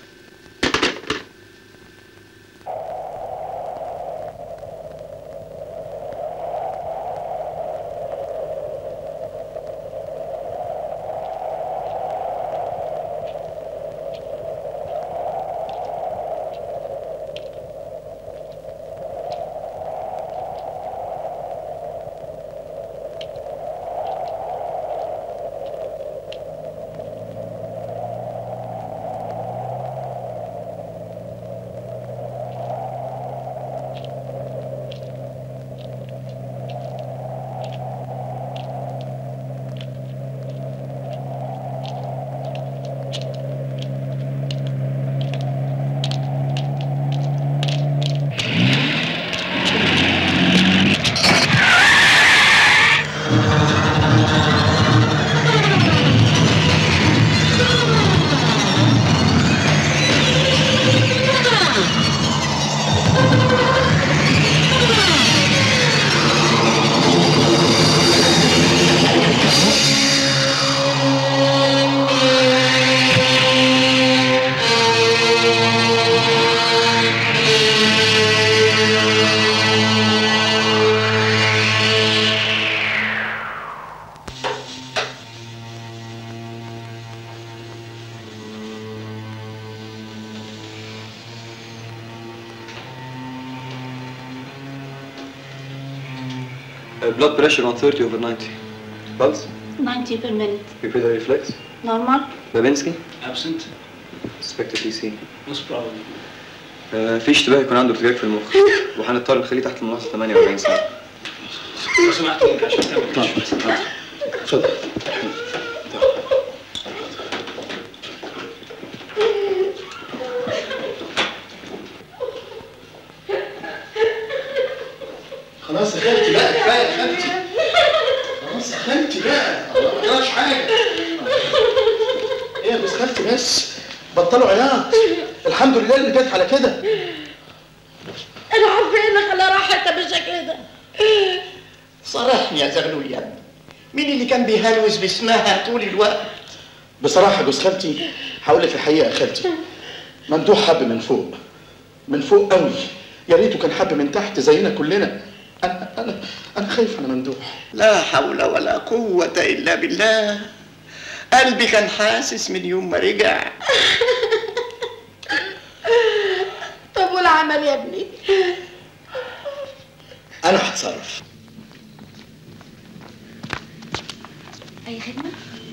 Uh, blood pressure on 30 over 90. Pulse? 90 per minute Pupillary reflex? normal Babinski? Absent. Suspected TC. Most probably. آه، في اشتباه يكون عنده ارتجاج في المخ وهنضطر نخليه تحت الملاحظة 48 ساعة. لو سمحت ممكن عشان تعمل كشف. اتفضل. خلاص يا خالتي بقى كفايه يا خالتي خلاص يا خالتي بقى ما جراش حاجه ايه يا بس خالتي بس بطلوا عياط الحمد لله اللي جت على كده انا عارفه ايه اللي خلى راحتها بالشكل ده صرحني يا زغلول يا ابني مين اللي كان بيهلوس باسمها طول الوقت بصراحه جوز خالتي هقول لك الحقيقه يا خالتي ممدوح حب من فوق من فوق قوي يا ريته كان حب من تحت زينا كلنا انا انا انا خايف على ممدوح لا حول ولا قوة إلا بالله قلبي كان حاسس من يوم ما رجع طب والعمل يا ابني انا هتصرف أي خدمة؟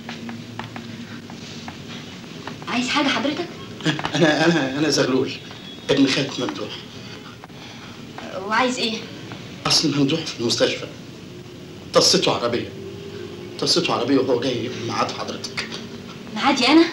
عايز حاجة حضرتك؟ انا انا انا زغلول ابن خالة ممدوح وعايز إيه؟ اصل ممدوح في المستشفى طصته عربيه طصته عربيه وهو جاي ميعاد حضرتك معادي انا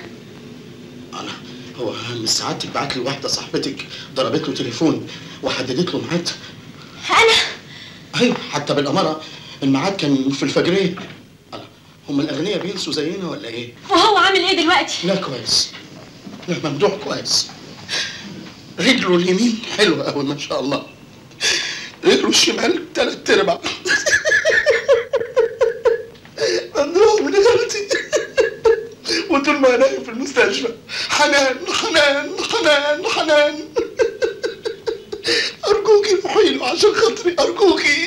هو من ساعات بعت لي واحده صاحبتك ضربت له تليفون وحددت له ميعاد انا ايوه حتى بالاماره الميعاد كان في الفجريه الله، هم الاغنياء بينسوا زينا ولا ايه؟ وهو عامل ايه دلوقتي لا كويس لا ممدوح كويس رجله اليمين حلوه قوي ما شاء الله رجله الشمال تلات ارباع ممدوح من غيرتي وطول ما انا نايم في المستشفى حنان حنان حنان حنان ارجوكي روحي له عشان خاطري ارجوكي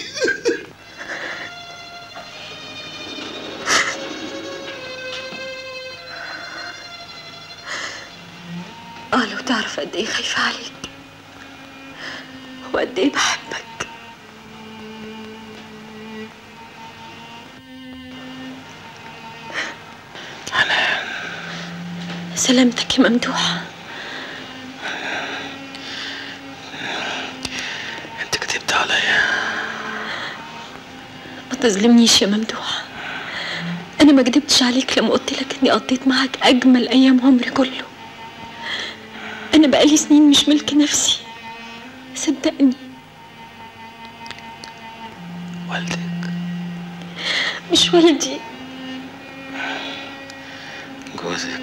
اه لو تعرف قد ايه خايفة عليك وقد ايه بحبك سلامتك يا ممدوح انت كذبت عليا ما تظلمنيش يا ممدوح انا ما كدبتش عليك لما قلت لك اني قضيت معاك اجمل ايام عمري كله انا بقالي سنين مش ملك نفسي صدقني والدك مش والدي جوزك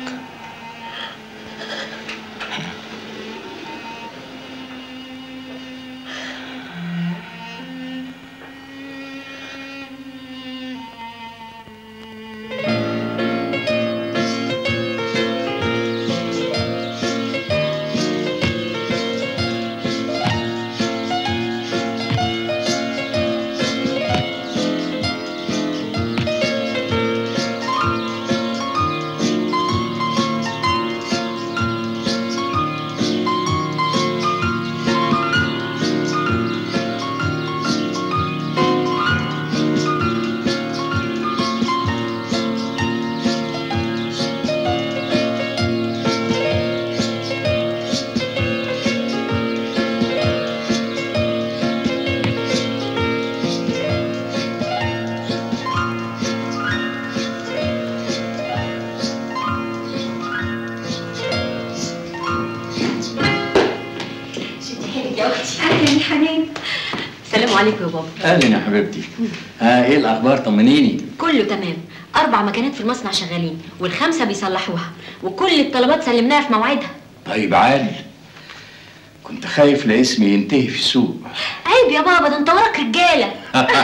يا اختي اهلا يا حنان السلام عليكم يا بابا اهلا يا حبيبتي ها ايه الاخبار طمنيني كله تمام اربع مكانات في المصنع شغالين والخمسه بيصلحوها وكل الطلبات سلمناها في موعدها طيب عال كنت خايف لاسمي ينتهي في السوق عيب يا بابا ده انت وراك رجاله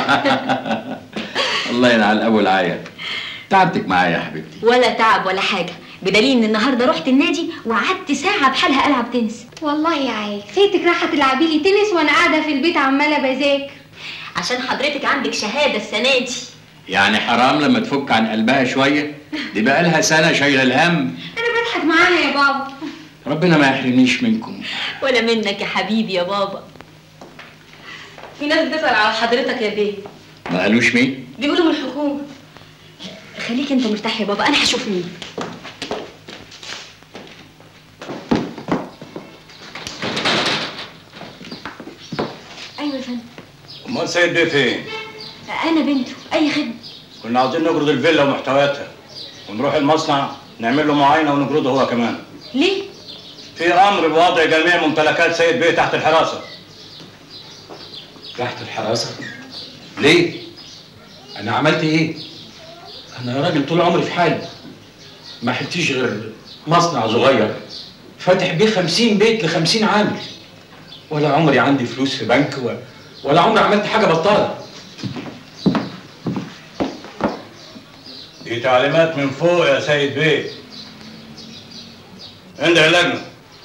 الله ينعل ابو العيا تعبتك معايا يا حبيبتي ولا تعب ولا حاجه بدليل ان النهارده رحت النادي وقعدت ساعه بحالها العب تنس والله يا عايز سيتك رايحه تلعبي لي تنس وانا قاعده في البيت عماله بذاكر عشان حضرتك عندك شهاده السنه دي يعني حرام لما تفك عن قلبها شويه دي بقى لها سنه شايله الهم انا بضحك معاها يا بابا ربنا ما يحرمنيش منكم ولا منك يا حبيبي يا بابا في ناس بتسال على حضرتك يا بيه ما قالوش مين بيقولوا من الحكومه خليك انت مرتاح يا بابا انا هشوف مين ايوه يا فندم امال سيد بيه فين؟ انا بنته اي خدمه كنا عاوزين نجرد الفيلا ومحتوياتها ونروح المصنع نعمل له معاينه ونجرده هو كمان ليه في امر بوضع جميع ممتلكات سيد بيه تحت الحراسه تحت الحراسة ليه؟ أنا عملت إيه؟ أنا راجل طول عمري في حالي ما حلتيش غير مصنع صغير فاتح بيه خمسين بيت لخمسين عامل ولا عمري عندي فلوس في بنك و... ولا عمري عملت حاجة بطالة دي تعليمات من فوق يا سيد بيه عند اللجنه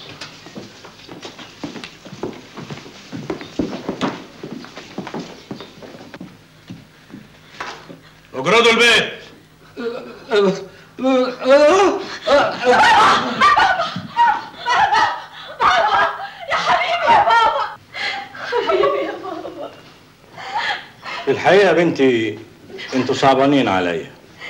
اجردوا البيت يا حبيبي يا بابا حبيبي يا بابا الحقيقه يا بنتي انتوا صعبانين عليا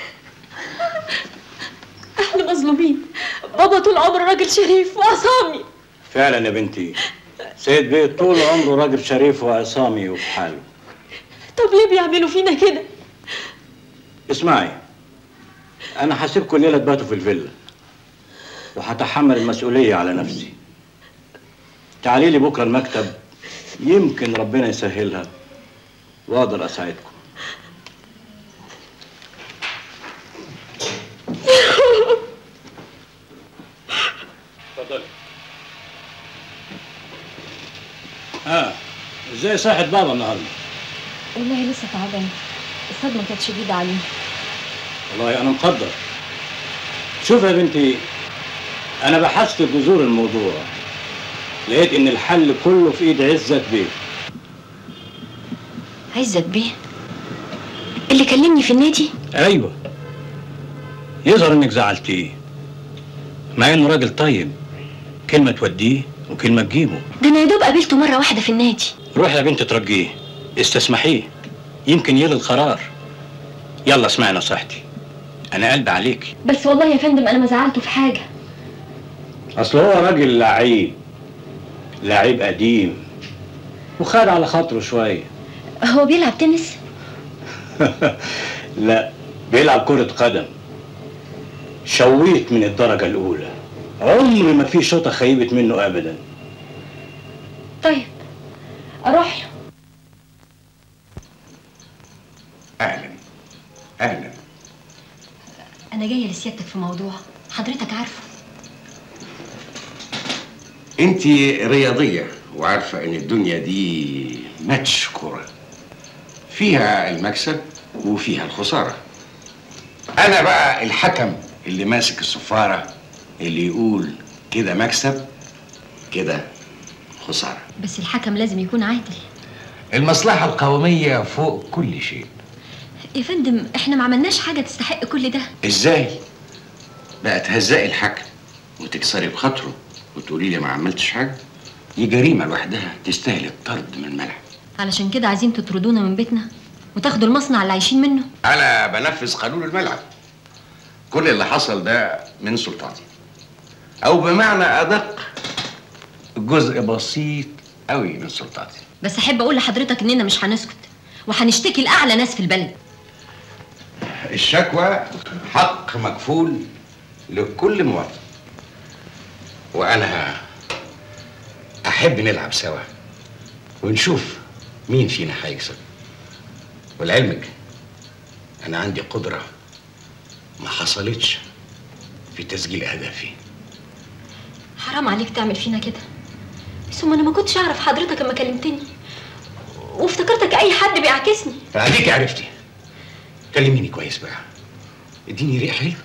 احنا مظلومين بابا طول عمره راجل شريف وعصامي فعلا يا بنتي سيد بيه طول عمره راجل شريف وعصامي وفي حاله طب ليه بيعملوا فينا كده اسمعي انا هسيبكم الليله تباتوا في الفيلا وهتحمل المسؤوليه على نفسي تعالي لي بكره المكتب يمكن ربنا يسهلها واقدر اساعدكم اتفضلي ها ازاي صحة بابا النهارده؟ والله لسه تعبان الصدمة كانت شديدة عليه والله انا مقدر شوف يا بنتي انا بحثت جذور الموضوع لقيت ان الحل كله في ايد عزت بيه عزت بيه اللي كلمني في النادي ايوه يظهر انك زعلتيه مع انه راجل طيب كلمه توديه وكلمه تجيبه ده انا يا دوب قابلته مرة واحدة في النادي روح يا بنت ترجيه استسمحيه يمكن يلغي القرار يلا اسمعي نصيحتي انا قلبي عليك بس والله يا فندم انا ما زعلته في حاجة اصل هو راجل لعيب لعيب قديم وخد على خاطره شويه هو بيلعب تنس لا بيلعب كرة قدم شويت من الدرجة الأولى عمر ما في شوطة خيبت منه أبدا طيب اروح له اهلا اهلا انا جاية لسيادتك في موضوع حضرتك عارفه انت رياضيه وعارفه ان الدنيا دي ماتش كوره فيها المكسب وفيها الخساره انا بقى الحكم اللي ماسك الصفاره اللي يقول كده مكسب كده خساره بس الحكم لازم يكون عادل المصلحه القوميه فوق كل شيء يا فندم احنا ما عملناش حاجة تستحق كل ده ازاي بقى تهزقي الحكم وتكسري بخاطره وتقولي لي ما عملتش حاجه دي جريمه لوحدها تستاهل الطرد من الملعب علشان كده عايزين تطردونا من بيتنا وتاخدوا المصنع اللي عايشين منه انا بنفذ قانون الملعب كل اللي حصل ده من سلطاتي او بمعنى ادق جزء بسيط قوي من سلطاتي بس احب اقول لحضرتك اننا مش هنسكت وهنشتكي لاعلى ناس في البلد الشكوى حق مكفول لكل مواطن وانا احب نلعب سوا ونشوف مين فينا هيكسب ولعلمك انا عندي قدره ما حصلتش في تسجيل اهدافي حرام عليك تعمل فينا كده ثم انا ما كنتش اعرف حضرتك اما كلمتني وافتكرتك اي حد بيعكسني اديك عرفتي كلميني كويس بقى اديني ريح حلو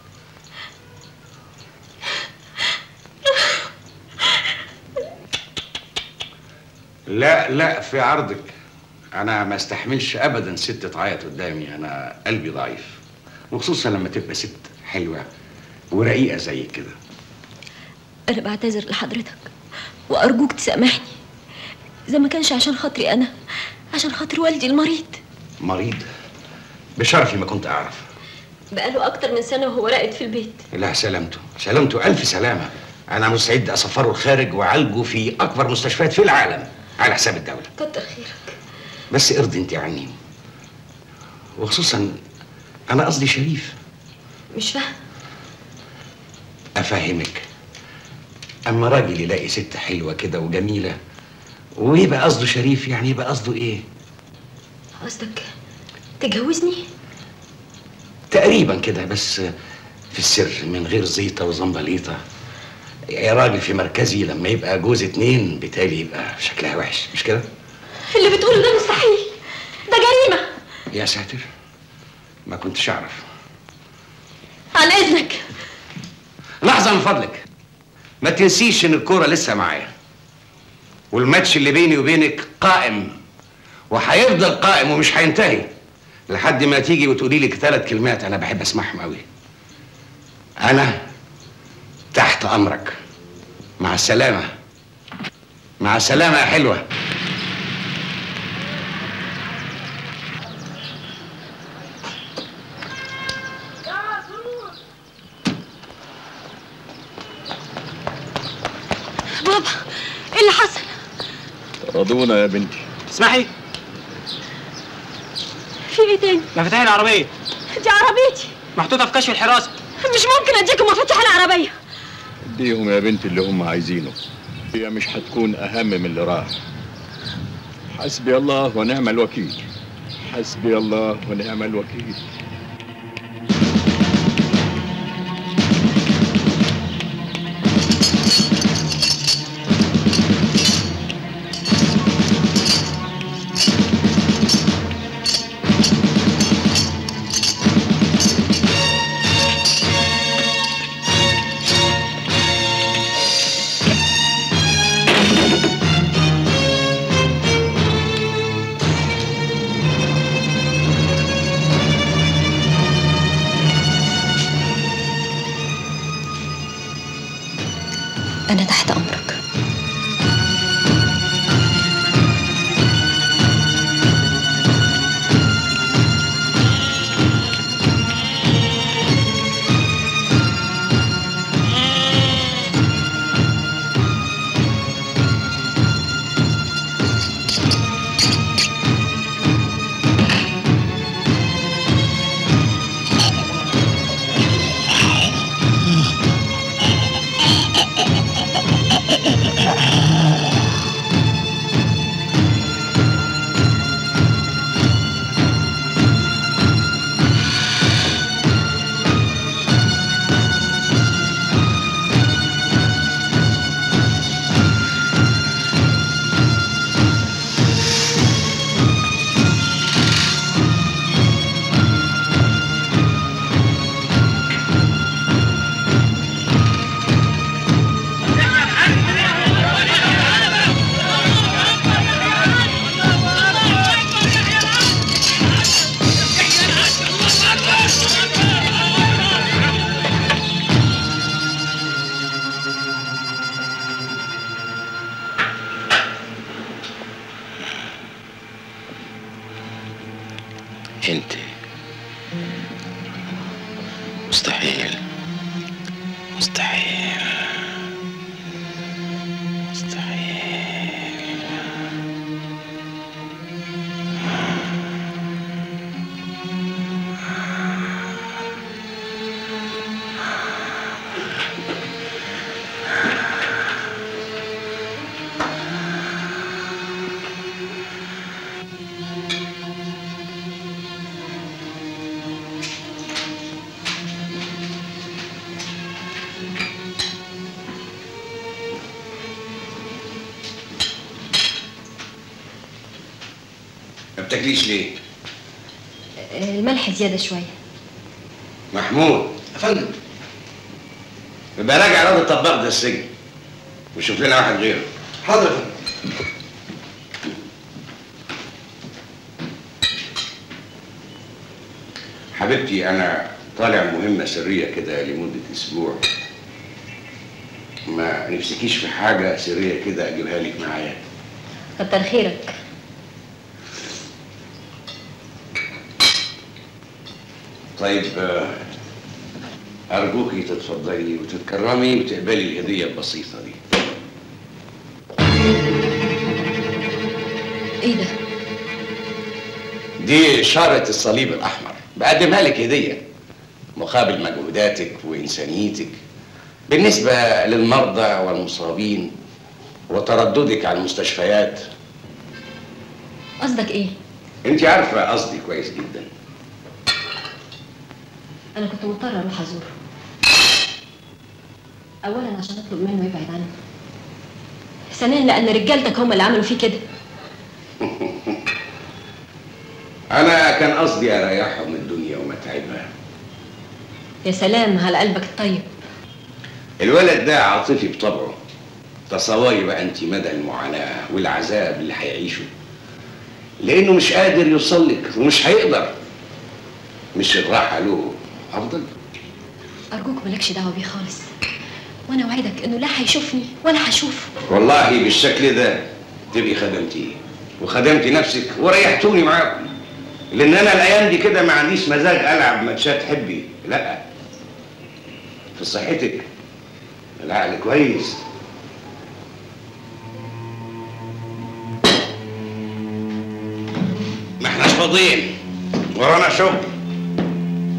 لا لا في عرضك انا ما استحملش ابدا ست تعيط قدامي انا قلبي ضعيف وخصوصا لما تبقى ست حلوه ورقيقه زي كده انا بعتذر لحضرتك وارجوك تسامحني اذا ما كانش عشان خاطري انا عشان خاطر والدي المريض مريض بشرفي ما كنت اعرف بقاله اكتر من سنه وهو راقد في البيت لا سلامته سلامته الف سلامه انا مستعد اسفره الخارج واعالجه في اكبر مستشفيات في العالم على حساب الدوله كتر خيرك بس ارضي انت عني وخصوصا انا قصدي شريف مش فاهم افهمك اما راجل يلاقي ست حلوه كده وجميله ويبقى قصده شريف يعني يبقى قصده ايه قصدك تجوزني تقريبا كده بس في السر من غير زيطه وزنبليطه يا راجل في مركزي لما يبقى جوز اتنين بالتالي يبقى شكلها وحش مش كده اللي بتقوله ده مستحيل ده جريمه يا ساتر ما كنتش اعرف عن اذنك لحظه من فضلك ما تنسيش ان الكوره لسه معايا والماتش اللي بيني وبينك قائم وهيفضل قائم ومش هينتهي لحد ما تيجي وتقولي لي ثلاث كلمات انا بحب اسمعهم قوي انا تحت امرك مع السلامه مع السلامه يا حلوه بابا ايه اللي حصل رضونا يا بنتي اسمحي في ايه تاني مفاتيح العربيه دي عربيتي محطوطه في كشف الحراسه مش ممكن اديكم مفاتيح العربيه اديهم يا بنت اللي هم عايزينه هي مش هتكون اهم من اللي راح حسبي الله ونعم الوكيل حسبي الله ونعم الوكيل أنا تحت أمرك انت مستحيل مستحيل مستحيل ما بتاكليش ليه؟ الملح زياده شويه محمود يا فندم يبقى راجع راجل الطباخ ده السجن وشوف لنا واحد غيره حاضر يا فندم حبيبتي انا طالع مهمة سرية كده لمدة اسبوع ما نفسكيش في حاجة سرية كده اجيبها لك معايا كتر خيرك طيب آه، ارجوكي تتفضلي وتتكرمي وتقبلي الهدية البسيطة دي ايه ده دي إشارة الصليب الأحمر بقدمها لك هدية مقابل مجهوداتك وإنسانيتك بالنسبة للمرضى والمصابين وترددك على المستشفيات قصدك ايه انت عارفة قصدي كويس جدا انا كنت مضطره اروح ازوره اولا عشان اطلب منه يبعد عني ثانيا لان رجالتك هم اللي عملوا فيه كده أنا كان قصدي أريحهم من الدنيا ومتعبها يا سلام على قلبك الطيب الولد ده عاطفي بطبعه تصوري بقى انت مدى المعاناة والعذاب اللي هيعيشه لأنه مش قادر يوصل لك ومش هيقدر مش الراحة له أفضل ارجوك مالكش دعوه بيه خالص وانا اوعدك انه لا هيشوفني ولا هشوفه والله بالشكل ده تبقي خدمتيه وخدمتي نفسك وريحتوني معاكم لان انا الايام دي كده ما عنديش مزاج العب ماتشات حبي لا في صحتك العقل كويس ما احناش فاضيين ورانا شغل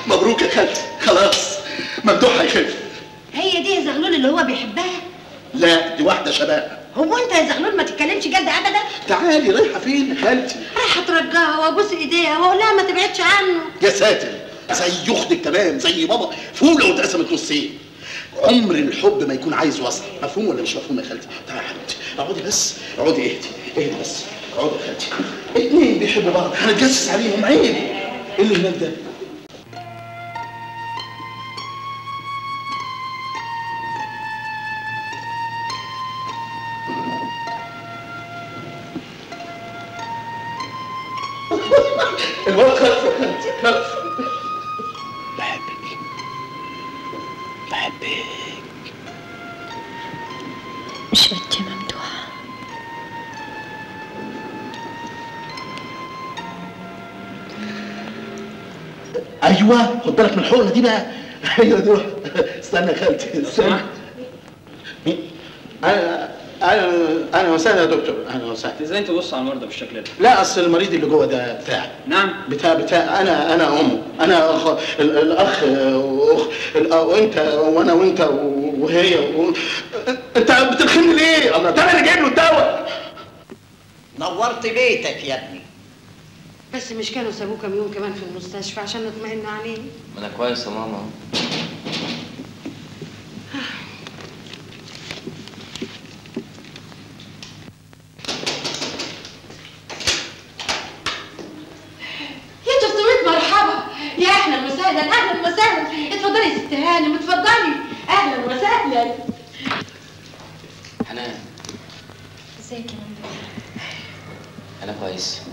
مبروك يا خالتي خلاص ممدوح هيخف هي دي يا زغلول اللي هو بيحبها لا دي واحده شباب هو انت يا زغلول ما تتكلمش جد ابدا تعالي رايحه فين يا خالتي رايحه اترجاها وابوس ايديها واقول لها ما تبعدش عنه يا ساتر زي اختك تمام زي بابا فوله واتقسمت نصين عمر الحب ما يكون عايز وصل مفهوم ولا مش مفهوم يا خالتي تعالي يا حبيبتي اقعدي بس اقعدي اهدي اهدي بس اقعدي يا خالتي اتنين بيحبوا بعض هنتجسس عليهم عيب ايه اللي هناك ده الواد خلف يا خالتي خلف بحبك بحبك مش بدي يا ممدوح ايوه خد بالك من الحقنه دي بقى ايوه دي استنى يا خالتي استنى مين؟ انا انا انا وسهلا يا دكتور اهلا وسهلا ازاي تبص على المرضى بالشكل ده؟ لا اصل المريض اللي جوه ده بتاعي نعم بتاع بتاع انا انا امه انا أخ ال- الاخ واخ ال- وانت وانا وانت وهي و... انت بتلخمني ليه؟ الله ده انا اللي جايب له الدواء نورت بيتك يا ابني بس مش كانوا سابوه كام يوم كمان في المستشفى عشان نطمئن عليه ما انا كويس يا ماما أهو. يا 300 مرحبا يا اهلا وسهلا اهلا وسهلا اتفضلي يا ست هانم اتفضلي اهلا وسهلا حنان ازيك يا ممدوح انا كويس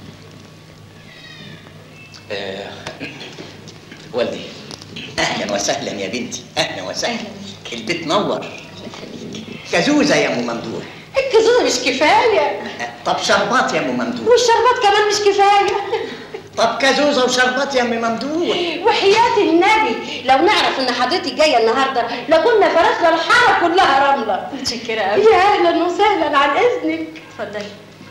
آه، والدي اهلا وسهلا يا بنتي اهلا وسهلا البيت نور كزوزه يا ام ممدوح الكزوزه مش كفايه طب شربات يا ام ممدوح والشربات كمان مش كفايه طب كزوزه وشربات يا ام ممدوح وحياة النبي لو نعرف ان حضرتك جايه النهارده لكنا فرشنا الحاره كلها رمله متشكره قوي يا اهلا وسهلا عن اذنك اتفضلي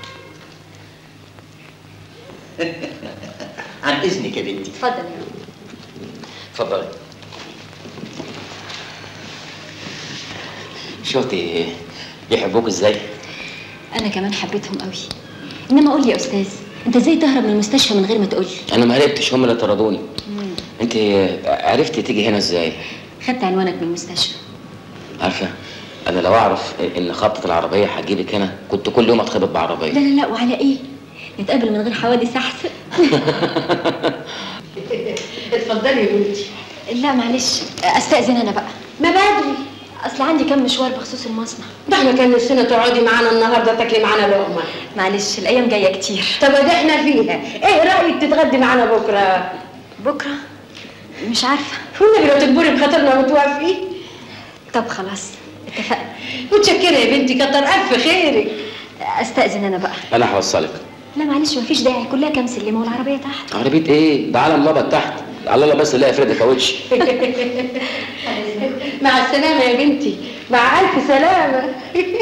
عن اذنك يا بنتي اتفضل يا اتفضلي شفتي بيحبوك ازاي؟ انا كمان حبيتهم قوي انما قول لي يا استاذ انت ازاي تهرب من المستشفى من غير ما تقول لي انا ما هربتش هم اللي طردوني انت عرفتي تيجي هنا ازاي؟ خدت عنوانك من المستشفى عارفه انا لو اعرف ان خبطه العربيه هتجيبك هنا كنت كل يوم اتخبط لا بعربيه لا لا وعلى ايه نتقابل من غير حوادث احسن اتفضلي يا بنتي لا معلش استاذن انا بقى ما بدري اصل عندي كام مشوار بخصوص المصنع ده احنا كان نفسنا تقعدي معانا النهارده تاكلي معانا لقمه معلش الايام جايه كتير طب ده احنا فيها ايه رايك تتغدي معانا بكره بكره مش عارفه والنبي لو تجبري بخاطرنا وتوافقي طب خلاص اتفقنا متشكره يا بنتي كتر الف خيرك استاذن انا بقى انا هوصلك لا معلش مفيش داعي كلها كام سلمه والعربيه تحت عربيه ايه؟ ده عالم لبط تحت على الله بس لا يفرد كاوتش مع السلامه يا بنتي مع الف سلامه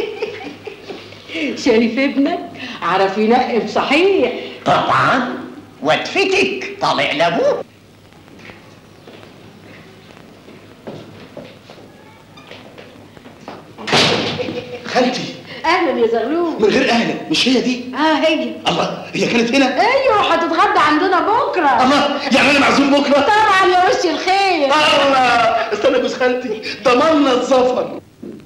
شريف ابنك عرف ينقب صحيح طبعا وتفتك طالع لابوه خالتي اهلا يا زغلول من غير اهلا مش هي دي اه هي الله هي كانت هنا ايوه هتتغدى عندنا بكره الله يعني انا معزوم بكره طبعا يا وش الخير الله استنى يا جوز خالتي ضمننا الظفر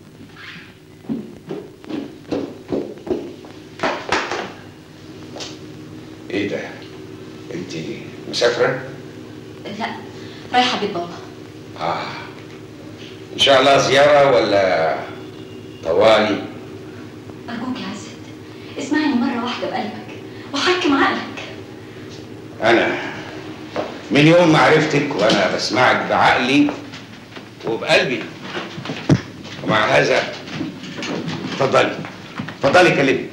ايه ده؟ انت مسافرة؟ لا رايحه بيت بابا اه ان شاء الله زيارة ولا طوالي؟ ارجوك يا عزت اسمعني مره واحده بقلبك وحكم عقلك انا من يوم ما عرفتك وانا بسمعك بعقلي وبقلبي ومع هذا اتفضلي اتفضلي كلمني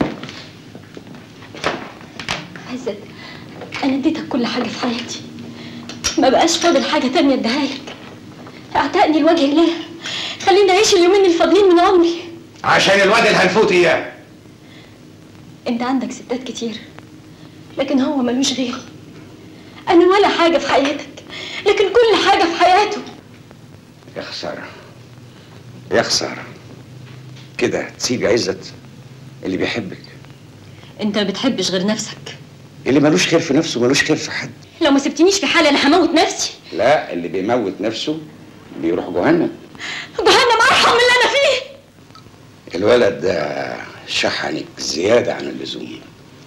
عزت انا اديتك كل حاجه في حياتي ما بقاش فاضل حاجه تانية اديها لك اعتقني لوجه الله خليني اعيش اليومين الفاضلين من عمري عشان الواد الهنفوت اياه انت عندك ستات كتير لكن هو ملوش غيري انا ولا حاجه في حياتك لكن كل حاجة في حياته يا خسارة يا خسارة كده تسيبي عزت اللي بيحبك انت ما بتحبش غير نفسك اللي ملوش خير في نفسه ملوش خير في حد لو ما سبتنيش في حالي انا هموت نفسي لا اللي بيموت نفسه بيروح جهنم جهنم ارحم من اللي انا فيه الولد ده شحنك زيادة عن اللزوم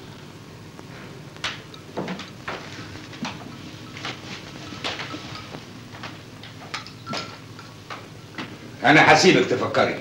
أنا هسيبك تفكري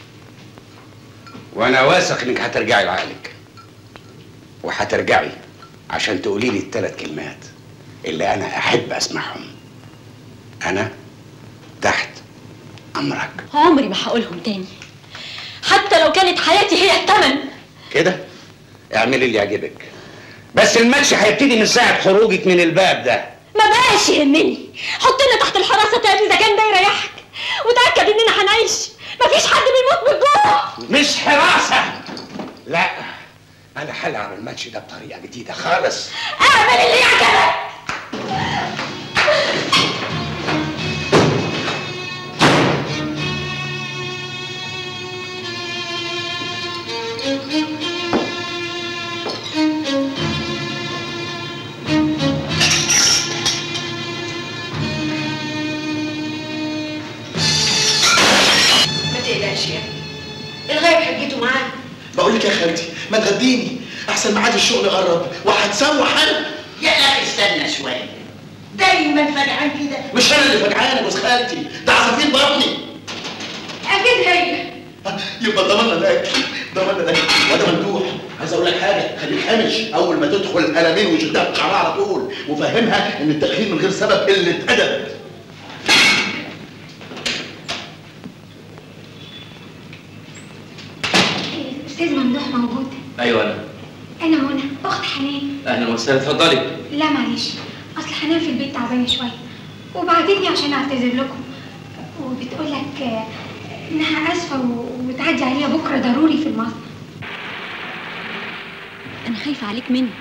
وأنا واثق إنك هترجعي لعقلك وهترجعي عشان تقولي لي الثلاث كلمات اللي أنا أحب أسمعهم أنا تحت أمرك عمري ما هقولهم تاني حتى لو كانت حياتي هي الثمن كده اعملي اللي يعجبك بس الماتش هيبتدي من ساعة خروجك من الباب ده ما بقاش يهمني حطنا تحت الحراسة تاني اذا كان ده يريحك وتأكد اننا هنعيش مفيش حد بيموت من الجوع مش حراسة لا أنا هلعب الماتش ده بطريقة جديدة خالص اعمل اللي يعجبك ما تقلقش يا ابني الغايب حجته معانا بقول لك يا خالتي ما تغديني احسن ميعاد الشغل قرب وهتسوح انا يا اخي استنى شويه دايما فجعان كده مش انا اللي فجعان يا جوز خالتي ده عصافير بطني اكيد هي يبقى ضمننا الاكل ضمننا الاكل وانا ممدوح عايز اقول لك حاجه خليك هامش اول ما تدخل القلمين وشدها في شعرها على طول وفهمها ان التاخير من غير سبب قله ادب استاذ ممدوح موجود ايوه انا انا منى اخت حنان اهلا وسهلا اتفضلي لا معلش اصل حنان في البيت تعبانه شويه وبعتتني عشان اعتذر لكم وبتقول لك آه، انها اسفه و- وتعدي عليها بكره ضروري في المصنع انا خايفة عليك مني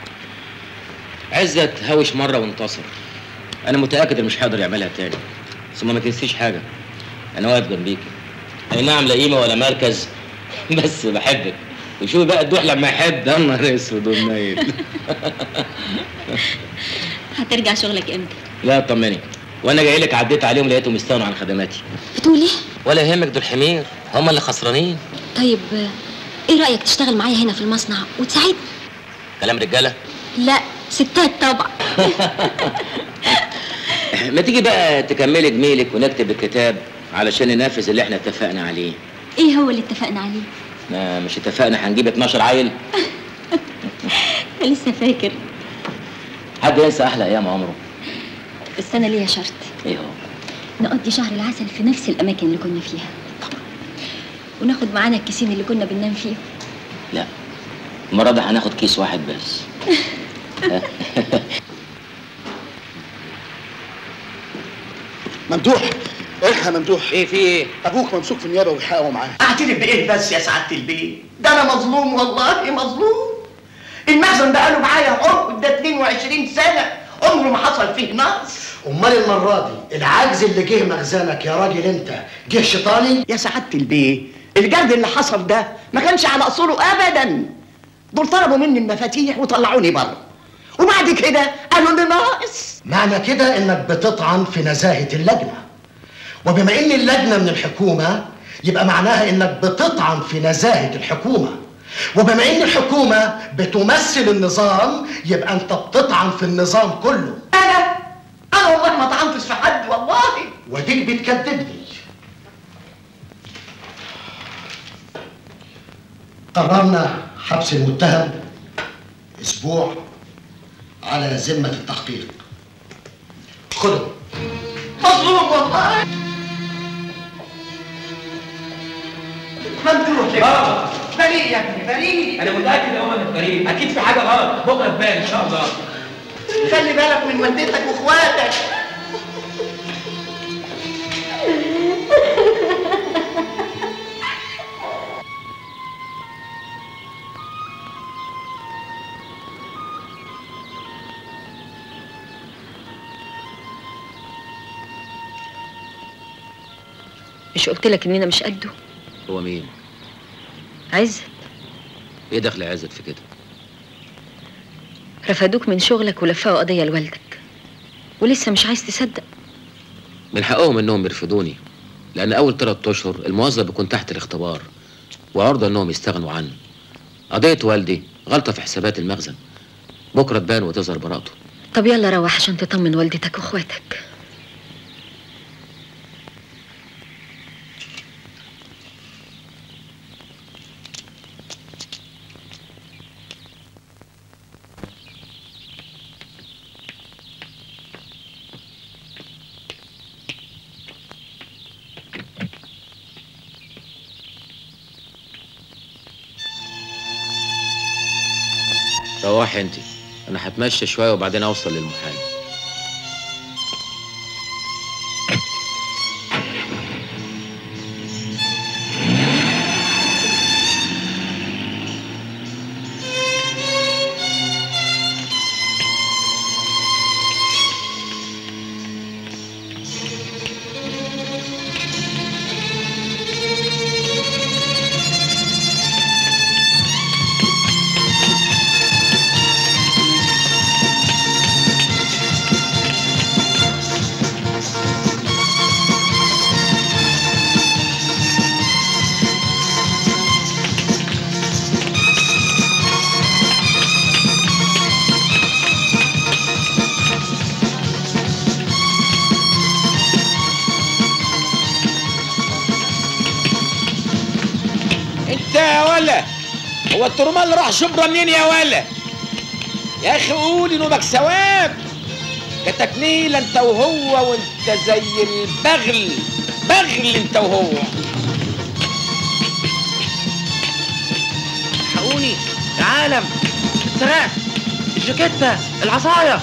عزت هاوش مرة وانتصر أنا متأكد إنه مش هيقدر يعملها تاني ثم ما تنسيش حاجة أنا واقف جنبيك أي نعم لا قيمة ولا مركز بس بحبك وشوفي بقى الدوح لما يحب يا نهار اسود ومنيل هترجع شغلك امتى لا طمني وانا جاي لك عديت عليهم لقيتهم يستغنوا عن خدماتي بتقول ايه ولا يهمك دول حمير هم اللي خسرانين طيب آه، ايه رأيك تشتغل معايا هنا في المصنع وتساعدني كلام رجاله لا ستات طبعا ما تيجي بقى تكملي جميلك ونكتب الكتاب علشان ننفذ اللي احنا اتفقنا عليه ايه هو اللي اتفقنا عليه ما مش اتفقنا هنجيب 12 عيل انت لسه فاكر حد ينسى احلى ايام عمره بس انا ليا شرط ايه هو نقضي شهر العسل في نفس الاماكن اللي كنا فيها وناخد معانا الكيسين اللي كنا بننام فيهم لا المره دي هناخد كيس واحد بس ممدوح الحق يا ممدوح ايه في ايه ابوك ممسوك في النيابه ويحققوا معاه اعترف بايه بس يا سعاده البيه ده انا مظلوم والله مظلوم المخزن بقاله معايا عقد ده 22 سنه عمره ما حصل فيه نقص امال المره دي العجز اللي جه مخزنك يا راجل انت جه شيطاني يا سعاده البيه الجرد اللي حصل ده ما كانش على اصوله ابدا دول طلبوا مني المفاتيح وطلعوني بره وبعد كده قالوا اني ناقص معنى كده انك بتطعن في نزاهه اللجنه وبما ان اللجنه من الحكومه يبقى معناها انك بتطعن في نزاهه الحكومه وبما ان الحكومه بتمثل النظام يبقى انت بتطعن في النظام كله انا انا والله ما طعنتش في حد والله وديك بتكذبني قررنا حبس المتهم اسبوع على ذمه التحقيق خده مظلوم والله ممدوح بابا. بريء يا ابني بريء انا متاكد يا ماما انك غريب اكيد في حاجه غلط بكره تبان ان شاء الله خلي بالك من والدتك واخواتك مش قلت لك اننا مش قده هو مين عزت ايه دخل عزت في كده رفدوك من شغلك ولفقوا قضيه لوالدك ولسه مش عايز تصدق من حقهم انهم يرفضوني لان اول ثلاث اشهر الموظف بيكون تحت الاختبار وعرضه انهم يستغنوا عنه قضيه والدي غلطه في حسابات المخزن بكره تبان وتظهر براءته طب يلا روح عشان تطمن والدتك واخواتك روحي انت انا هتمشى شويه وبعدين اوصل للمحامي انت يا ولا هو الترمال راح شبرا منين يا ولا يا اخي قول نومك ثواب ده تكنيل انت وهو وانت زي البغل بغل انت وهو حقوني العالم السراع الجاكيتة العصاية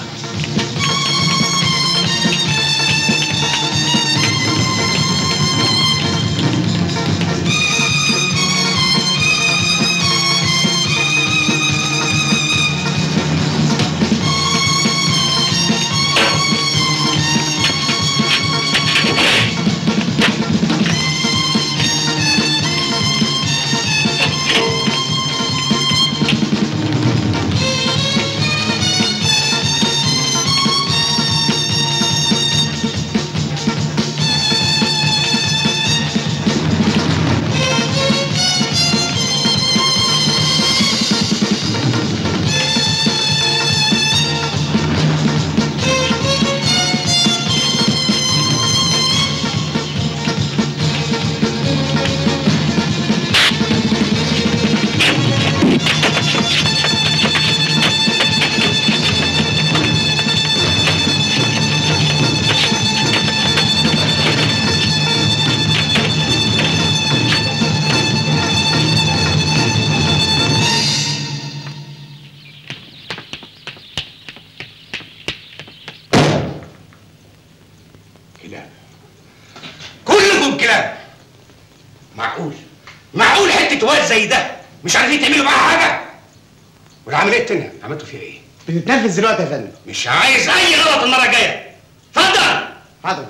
كلاب كلكم كلاب معقول معقول حته واد زي ده مش عارفين تعملوا معاه حاجه والعمليه التانيه عملتوا فيها ايه بتتنفذ دلوقتي يا فندم مش عايز اي غلط المره الجايه اتفضل حاضر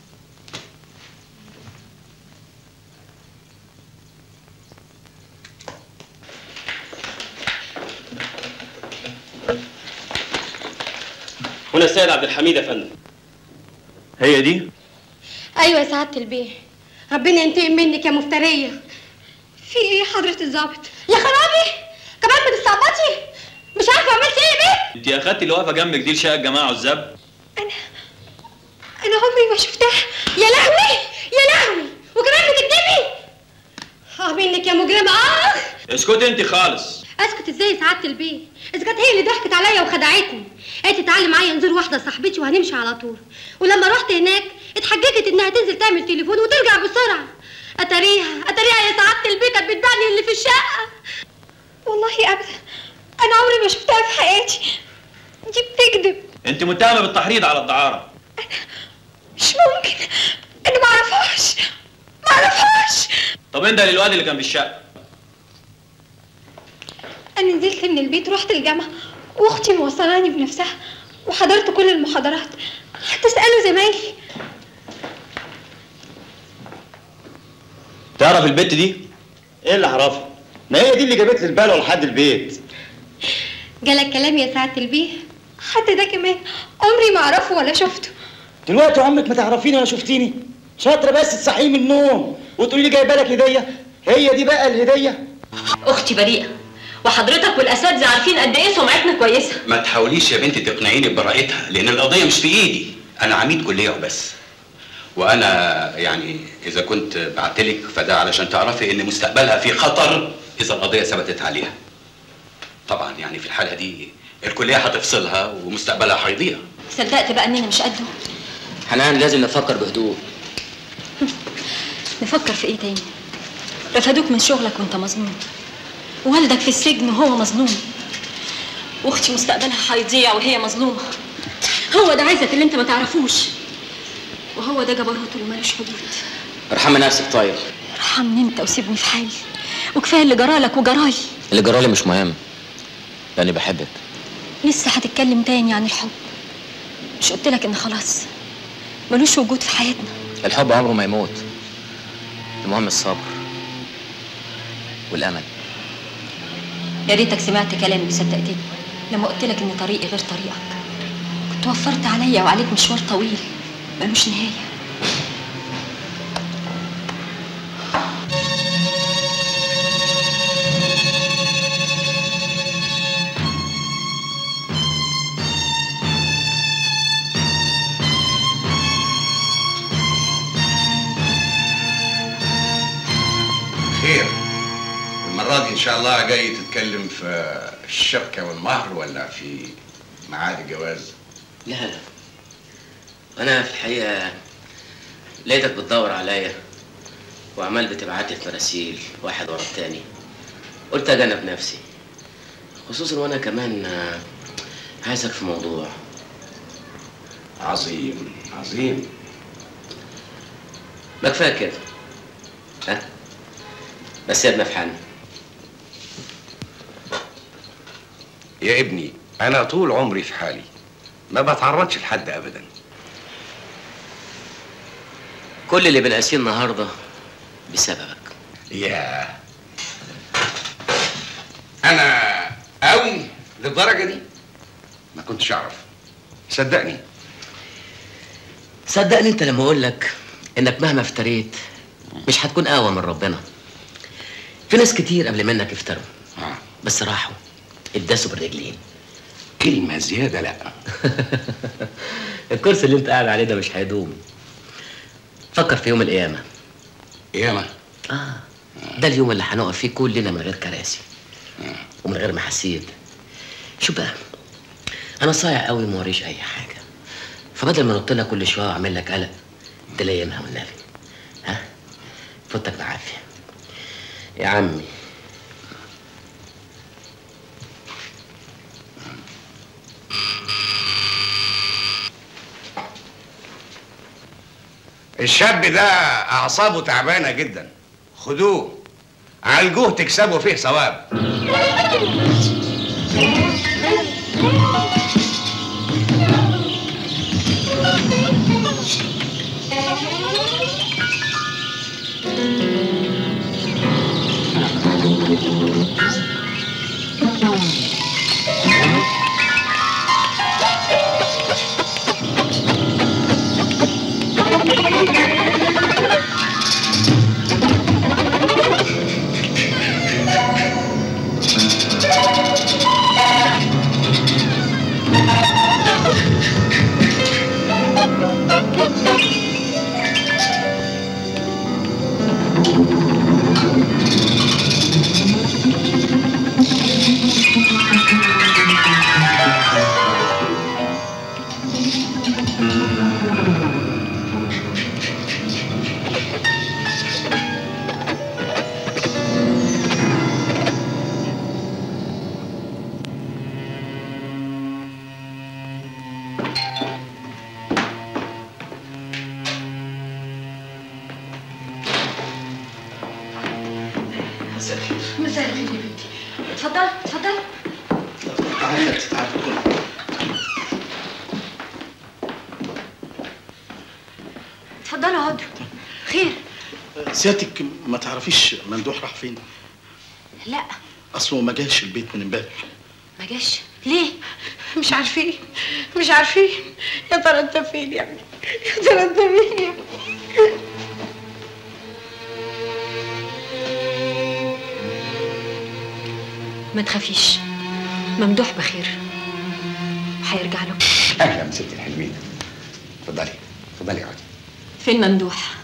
هنا السيد عبد الحميد يا فندم هي دي ايوه يا سعاده البيه ربنا ينتقم منك يا مفتريه في ايه حضره الظابط يا خرابي كمان بتستعبطي مش عارفه عملت ايه يا بيه انت اخدتي اللي واقفه جنبك دي لشقه الجماعه عزاب انا عمري ما شفتها يا لهوي يا لهوي وكمان بتكدبي اه منك يا مجرمه اه اسكتي انت خالص اسكت ازاي يا سعاده البيه اذا كانت هي اللي ضحكت عليا وخدعتني قالت تعالي معايا نزور واحده صاحبتي وهنمشي على طول ولما رحت هناك اتحججت انها تنزل تعمل تليفون وترجع بسرعه اتاريها اتاريها يا سعاده البيه كانت بتبيعني اللي في الشقه والله ابدا انا عمري ما شفتها في حياتي دي بتكذب انت متهمه بالتحريض على الدعاره مش ممكن انا ما اعرفهاش ما اعرفهاش طب انت للواد اللي كان في الشقه انا نزلت من البيت رحت الجامعه واختي موصلاني بنفسها وحضرت كل المحاضرات حتى اساله زمايلي تعرف البت دي ايه اللي اعرفه ما هي دي اللي جابت لي البلوه لحد البيت جالك كلام يا سعاده البيه حتى ده كمان عمري ما اعرفه ولا شفته دلوقتي عمرك ما تعرفيني ولا شفتيني شاطره بس تصحيه من النوم وتقولي لي جايبه لك هديه هي دي بقى الهديه اختي بريئه وحضرتك والاساتذه عارفين قد ايه سمعتنا كويسه ما تحاوليش يا بنتي تقنعيني ببراءتها لان القضيه مش في ايدي انا عميد كليه وبس وانا يعني اذا كنت بعتلك فده علشان تعرفي ان مستقبلها في خطر اذا القضيه ثبتت عليها طبعا يعني في الحاله دي الكليه هتفصلها ومستقبلها هيضيع صدقت بقى اننا مش قده حنان لازم نفكر بهدوء نفكر في ايه تاني رفدوك من شغلك وانت مظلوم ووالدك في السجن وهو مظلوم واختي مستقبلها هيضيع وهي مظلومه هو ده عزت اللي انت ما تعرفوش وهو ده جبروته اللي ملوش حدود ارحمي نفسك طيب ارحمني انت وسيبني في حالي وكفايه اللي جرالك وجرالي اللي جرالي مش مهم لاني بحبك لسه هتتكلم تاني عن الحب مش قلت لك ان خلاص ملوش وجود في حياتنا الحب عمره ما يموت المهم الصبر والامل يا ريتك سمعت كلامي وصدقتني لما قلت لك ان طريقي غير طريقك كنت وفرت عليا وعليك مشوار طويل ملوش نهايه خير المرة دي إن شاء الله جاي تتكلم في الشبكة والمهر ولا في ميعاد الجواز؟ لا لا انا في الحقيقه لقيتك بتدور عليا وعمال بتبعت لي في مراسيل واحد ورا التاني قلت اجنب نفسي خصوصا وانا كمان آه، عايزك في موضوع عظيم عظيم ما كفايه كده ها بس سيبنا في حالنا يا ابني أنا طول عمري في حالي ما بتعرضش لحد أبدا كل اللي بنقاسيه النهارده بسببك يا أنا قوي للدرجة دي ما كنتش أعرف صدقني صدقني انت لما اقول لك انك مهما افتريت مش هتكون اقوى من ربنا في ناس كتير قبل منك افتروا بس راحوا اتداسوا بالرجلين كلمة زيادة لا الكرسي اللي انت قاعد عليه ده مش هيدوم فكر في يوم القيامة قيامة؟ اه ده اليوم اللي هنقف فيه كلنا من غير كراسي ومن غير محاسيب شوف بقى انا صايع قوي ما وريش اي حاجة فبدل ما نط لك كل شوية واعمل لك قلق تلايمها والنبي ها فوتك بعافية يا عمي الشاب ده أعصابه تعبانة جدا خدوه عالجوه تكسبوا فيه ثواب مساء الخير يا بنتي اتفضل اتفضل تعالى تعالى اتفضلوا اقعدوا خير سيادتك ما تعرفيش ممدوح راح فين لا اصله ما جاش البيت من امبارح ما جاش ليه مش عارفين مش عارفين يا ترى انت فين يا ابني يا ترى انت فين يا ابني ما تخافيش ممدوح بخير هيرجع له اهلا ست الحلوين اتفضلي اتفضلي اقعدي فين ممدوح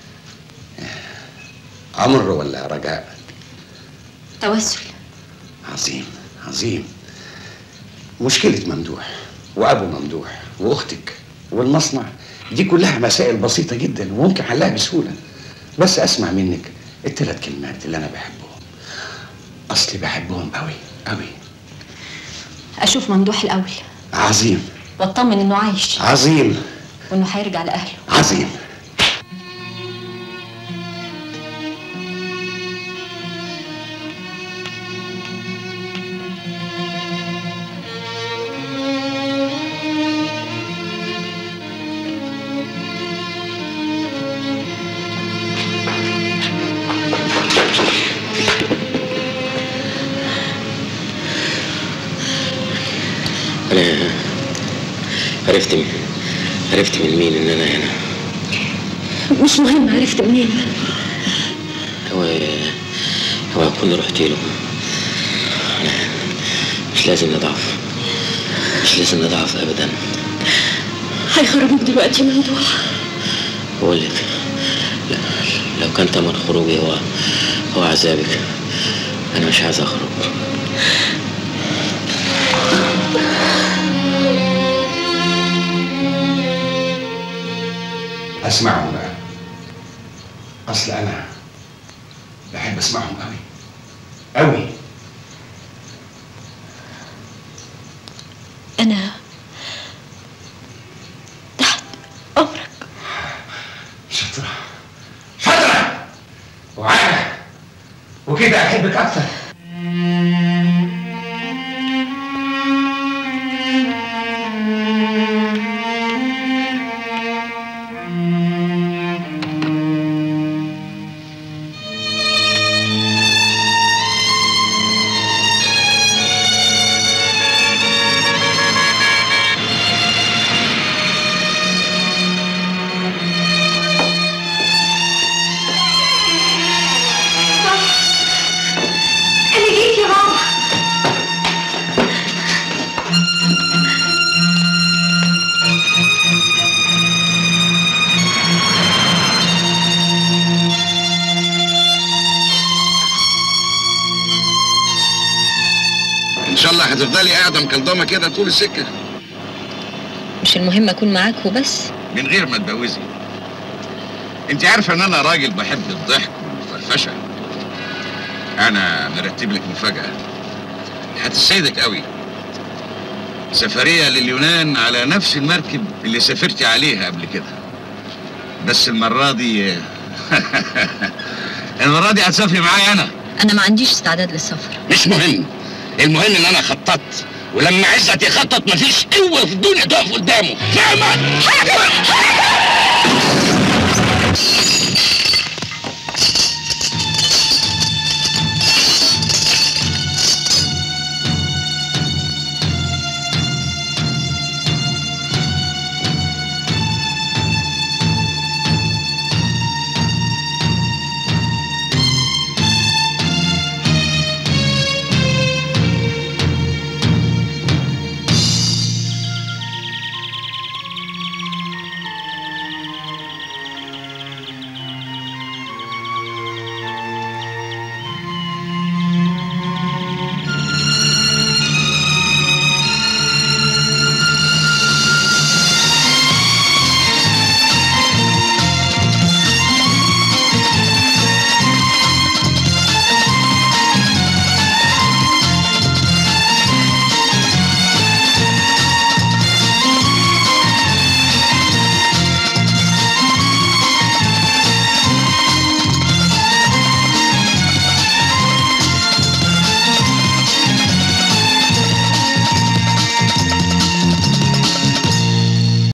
عمر ولا رجاء توسل عظيم عظيم مشكلة ممدوح وأبو ممدوح وأختك والمصنع دي كلها مسائل بسيطة جدا وممكن حلها بسهولة بس أسمع منك الثلاث كلمات اللي أنا بحبهم أصلي بحبهم أوي أوي اشوف ممدوح الاول عظيم واطمن انه عايش عظيم وانه هيرجع لاهله عظيم انا عرفت من عرفت من مين ان انا هنا مش مهم عرفت منين هو هو اكون رحت له أنا مش لازم نضعف مش لازم نضعف ابدا هيخرجوك دلوقتي ممدوح بقول لك لا لو كان تمن خروجي هو هو عذابك انا مش عايز اخرج أسمعهم بقى أصل أنا بحب أسمعهم أوي أوي انا شاطرة شاطرة وعاقلة وكده أحبك أكتر انا جيت يا بابا إن شاء الله هتفضلي قاعدة مكلضمة كده طول السكة مش المهم اكون معاك وبس من غير ما تبوزي انت عارفة ان انا راجل بحب الضحك والفرفشة انا مرتب لك مفاجأة هتسعدك قوي سفرية لليونان على نفس المركب اللي سافرتي عليها قبل كده بس المرة دي المرة دي هتسافري معايا انا انا ما عنديش استعداد للسفر مش مهم المهم ان انا خططت ولما عزت يخطط مفيش قوة في الدنيا تقف قدامه فاهمة؟